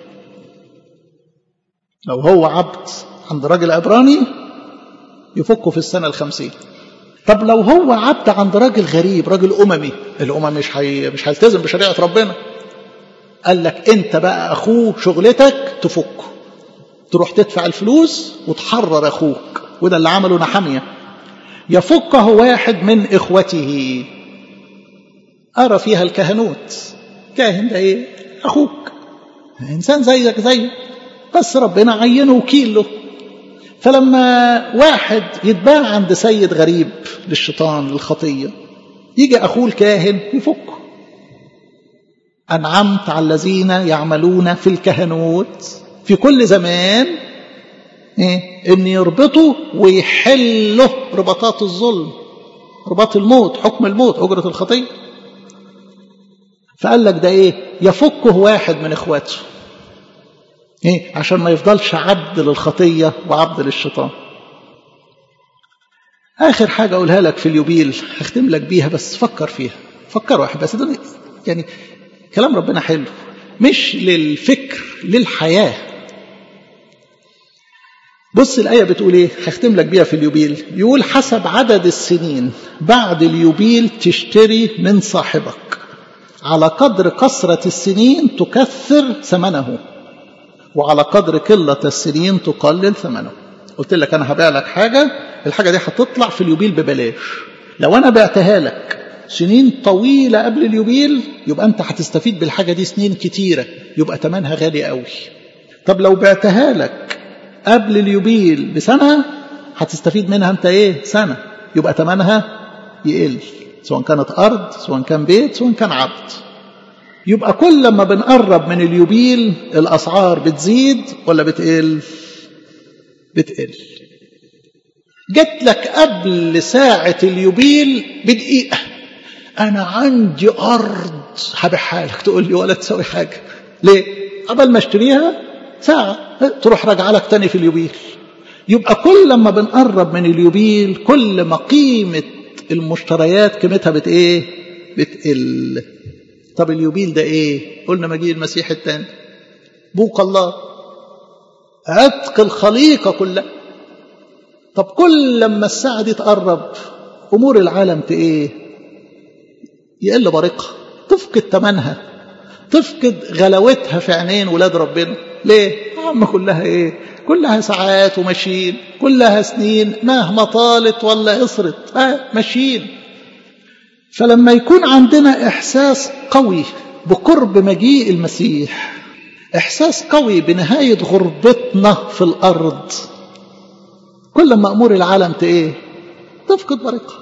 لو هو عبد عند راجل عبراني يفكه في السنة الخمسين طب لو هو عبد عند راجل غريب راجل أممي الأمم مش حي... مش هيلتزم بشريعة ربنا قال لك أنت بقى أخوه شغلتك تفكه تروح تدفع الفلوس وتحرر أخوك وده اللي عمله نحمية يفكه واحد من إخوته أرى فيها الكهنوت كاهن ده إيه أخوك إنسان زيك زيه بس ربنا عينه وكيل له فلما واحد يتباع عند سيد غريب للشيطان للخطية يجي أخوه الكاهن يفكه أنعمت على الذين يعملون في الكهنوت في كل زمان إيه؟ إن يربطوا ويحلوا رباطات الظلم رباط الموت حكم الموت أجرة الخطية فقال لك ده إيه يفكه واحد من إخواته إيه؟ عشان ما يفضلش عبد للخطية وعبد للشيطان آخر حاجة أقولها لك في اليوبيل هختم لك بيها بس فكر فيها فكروا أحب بس ده يعني كلام ربنا حلو مش للفكر للحياة بص الآية بتقول إيه هختم لك بيها في اليوبيل يقول حسب عدد السنين بعد اليوبيل تشتري من صاحبك على قدر كثرة السنين تكثر ثمنه وعلى قدر قلة السنين تقلل ثمنه قلت لك أنا هبيع لك حاجة الحاجة دي هتطلع في اليوبيل ببلاش لو أنا بعتها لك سنين طويلة قبل اليوبيل يبقى أنت هتستفيد بالحاجة دي سنين كتيرة يبقى تمنها غالي قوي طب لو بعتها لك قبل اليوبيل بسنة هتستفيد منها أنت إيه سنة يبقى تمنها يقل سواء كانت أرض سواء كان بيت سواء كان عبد يبقى كل ما بنقرب من اليوبيل الأسعار بتزيد ولا بتقل بتقل جت لك قبل ساعة اليوبيل بدقيقة أنا عندي أرض هبيعها لك تقول لي ولا تسوي حاجة ليه؟ قبل ما اشتريها ساعة تروح راجعة لك تاني في اليوبيل يبقى كل ما بنقرب من اليوبيل كل ما قيمة المشتريات قيمتها بت ايه؟ بتقل طب اليوبيل ده ايه؟ قلنا مجيء المسيح الثاني بوق الله عتق الخليقة كلها طب كل لما الساعة دي تقرب أمور العالم ايه؟ يقل بريقها تفقد ثمنها تفقد غلاوتها في عينين ولاد ربنا ليه؟ يا عم كلها ايه؟ كلها ساعات وماشيين كلها سنين مهما طالت ولا قصرت آه ماشيين فلما يكون عندنا إحساس قوي بقرب مجيء المسيح إحساس قوي بنهاية غربتنا في الأرض كل ما أمور العالم إيه تفقد بريقها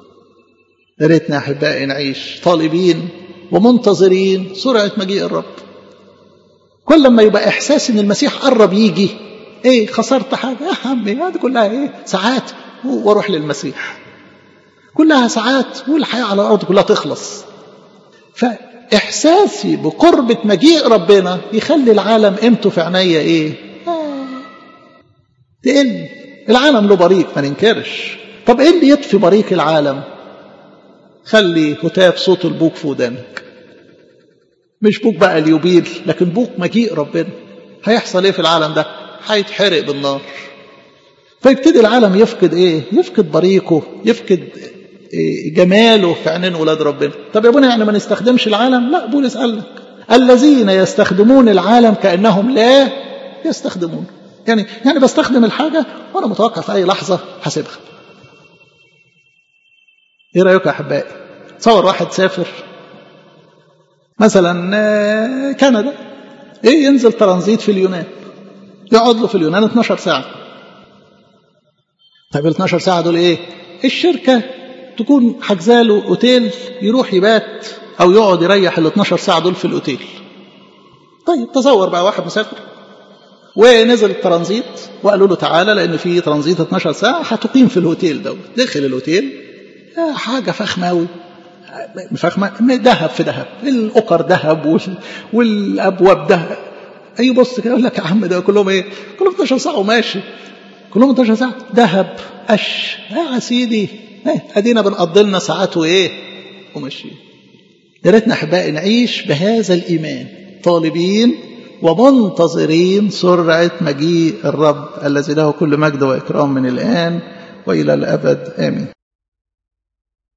يا ريتنا أحبائي نعيش طالبين ومنتظرين سرعة مجيء الرب كل ما يبقى إحساس إن المسيح قرب يجي إيه خسرت حاجة يا عمي هذه كلها إيه ساعات وأروح للمسيح كلها ساعات والحياة على الأرض كلها تخلص فإحساسي بقربة مجيء ربنا يخلي العالم قيمته في عينيا إيه آه. تقل العالم له بريق ما ننكرش طب إيه اللي يطفي بريق العالم خلي هتاف صوت البوق في ودانك مش بوق بقى اليوبيل لكن بوق مجيء ربنا هيحصل ايه في العالم ده هيتحرق بالنار فيبتدي العالم يفقد ايه يفقد بريقه يفقد إيه جماله في عينين ولاد ربنا طب يا ابونا يعني ما نستخدمش العالم لا بولس قال لك الذين يستخدمون العالم كانهم لا يستخدمون يعني يعني بستخدم الحاجه وانا متوقع في اي لحظه هسيبها ايه رايكم يا احبائي تصور واحد سافر مثلا كندا ايه ينزل ترانزيت في اليونان يقعد له في اليونان 12 ساعه طيب ال 12 ساعه دول ايه الشركه تكون حجزاله اوتيل يروح يبات او يقعد يريح ال 12 ساعه دول في الاوتيل طيب تصور بقى واحد مسافر ونزل الترانزيت وقالوا له تعالى لان في ترانزيت 12 ساعه هتقيم في الهوتيل دوت دخل الاوتيل حاجه فخمه قوي فخمه ذهب في ذهب الاوكر ذهب والابواب ذهب اي بص كده يقول لك يا عم ده كلهم ايه كلهم 12 ساعه وماشي كلهم 12 ساعه ذهب قش يا سيدي ادينا بنقضي لنا ساعات وايه وماشيين يا ريتنا احبائي نعيش بهذا الايمان طالبين ومنتظرين سرعة مجيء الرب الذي له كل مجد وإكرام من الآن وإلى الأبد آمين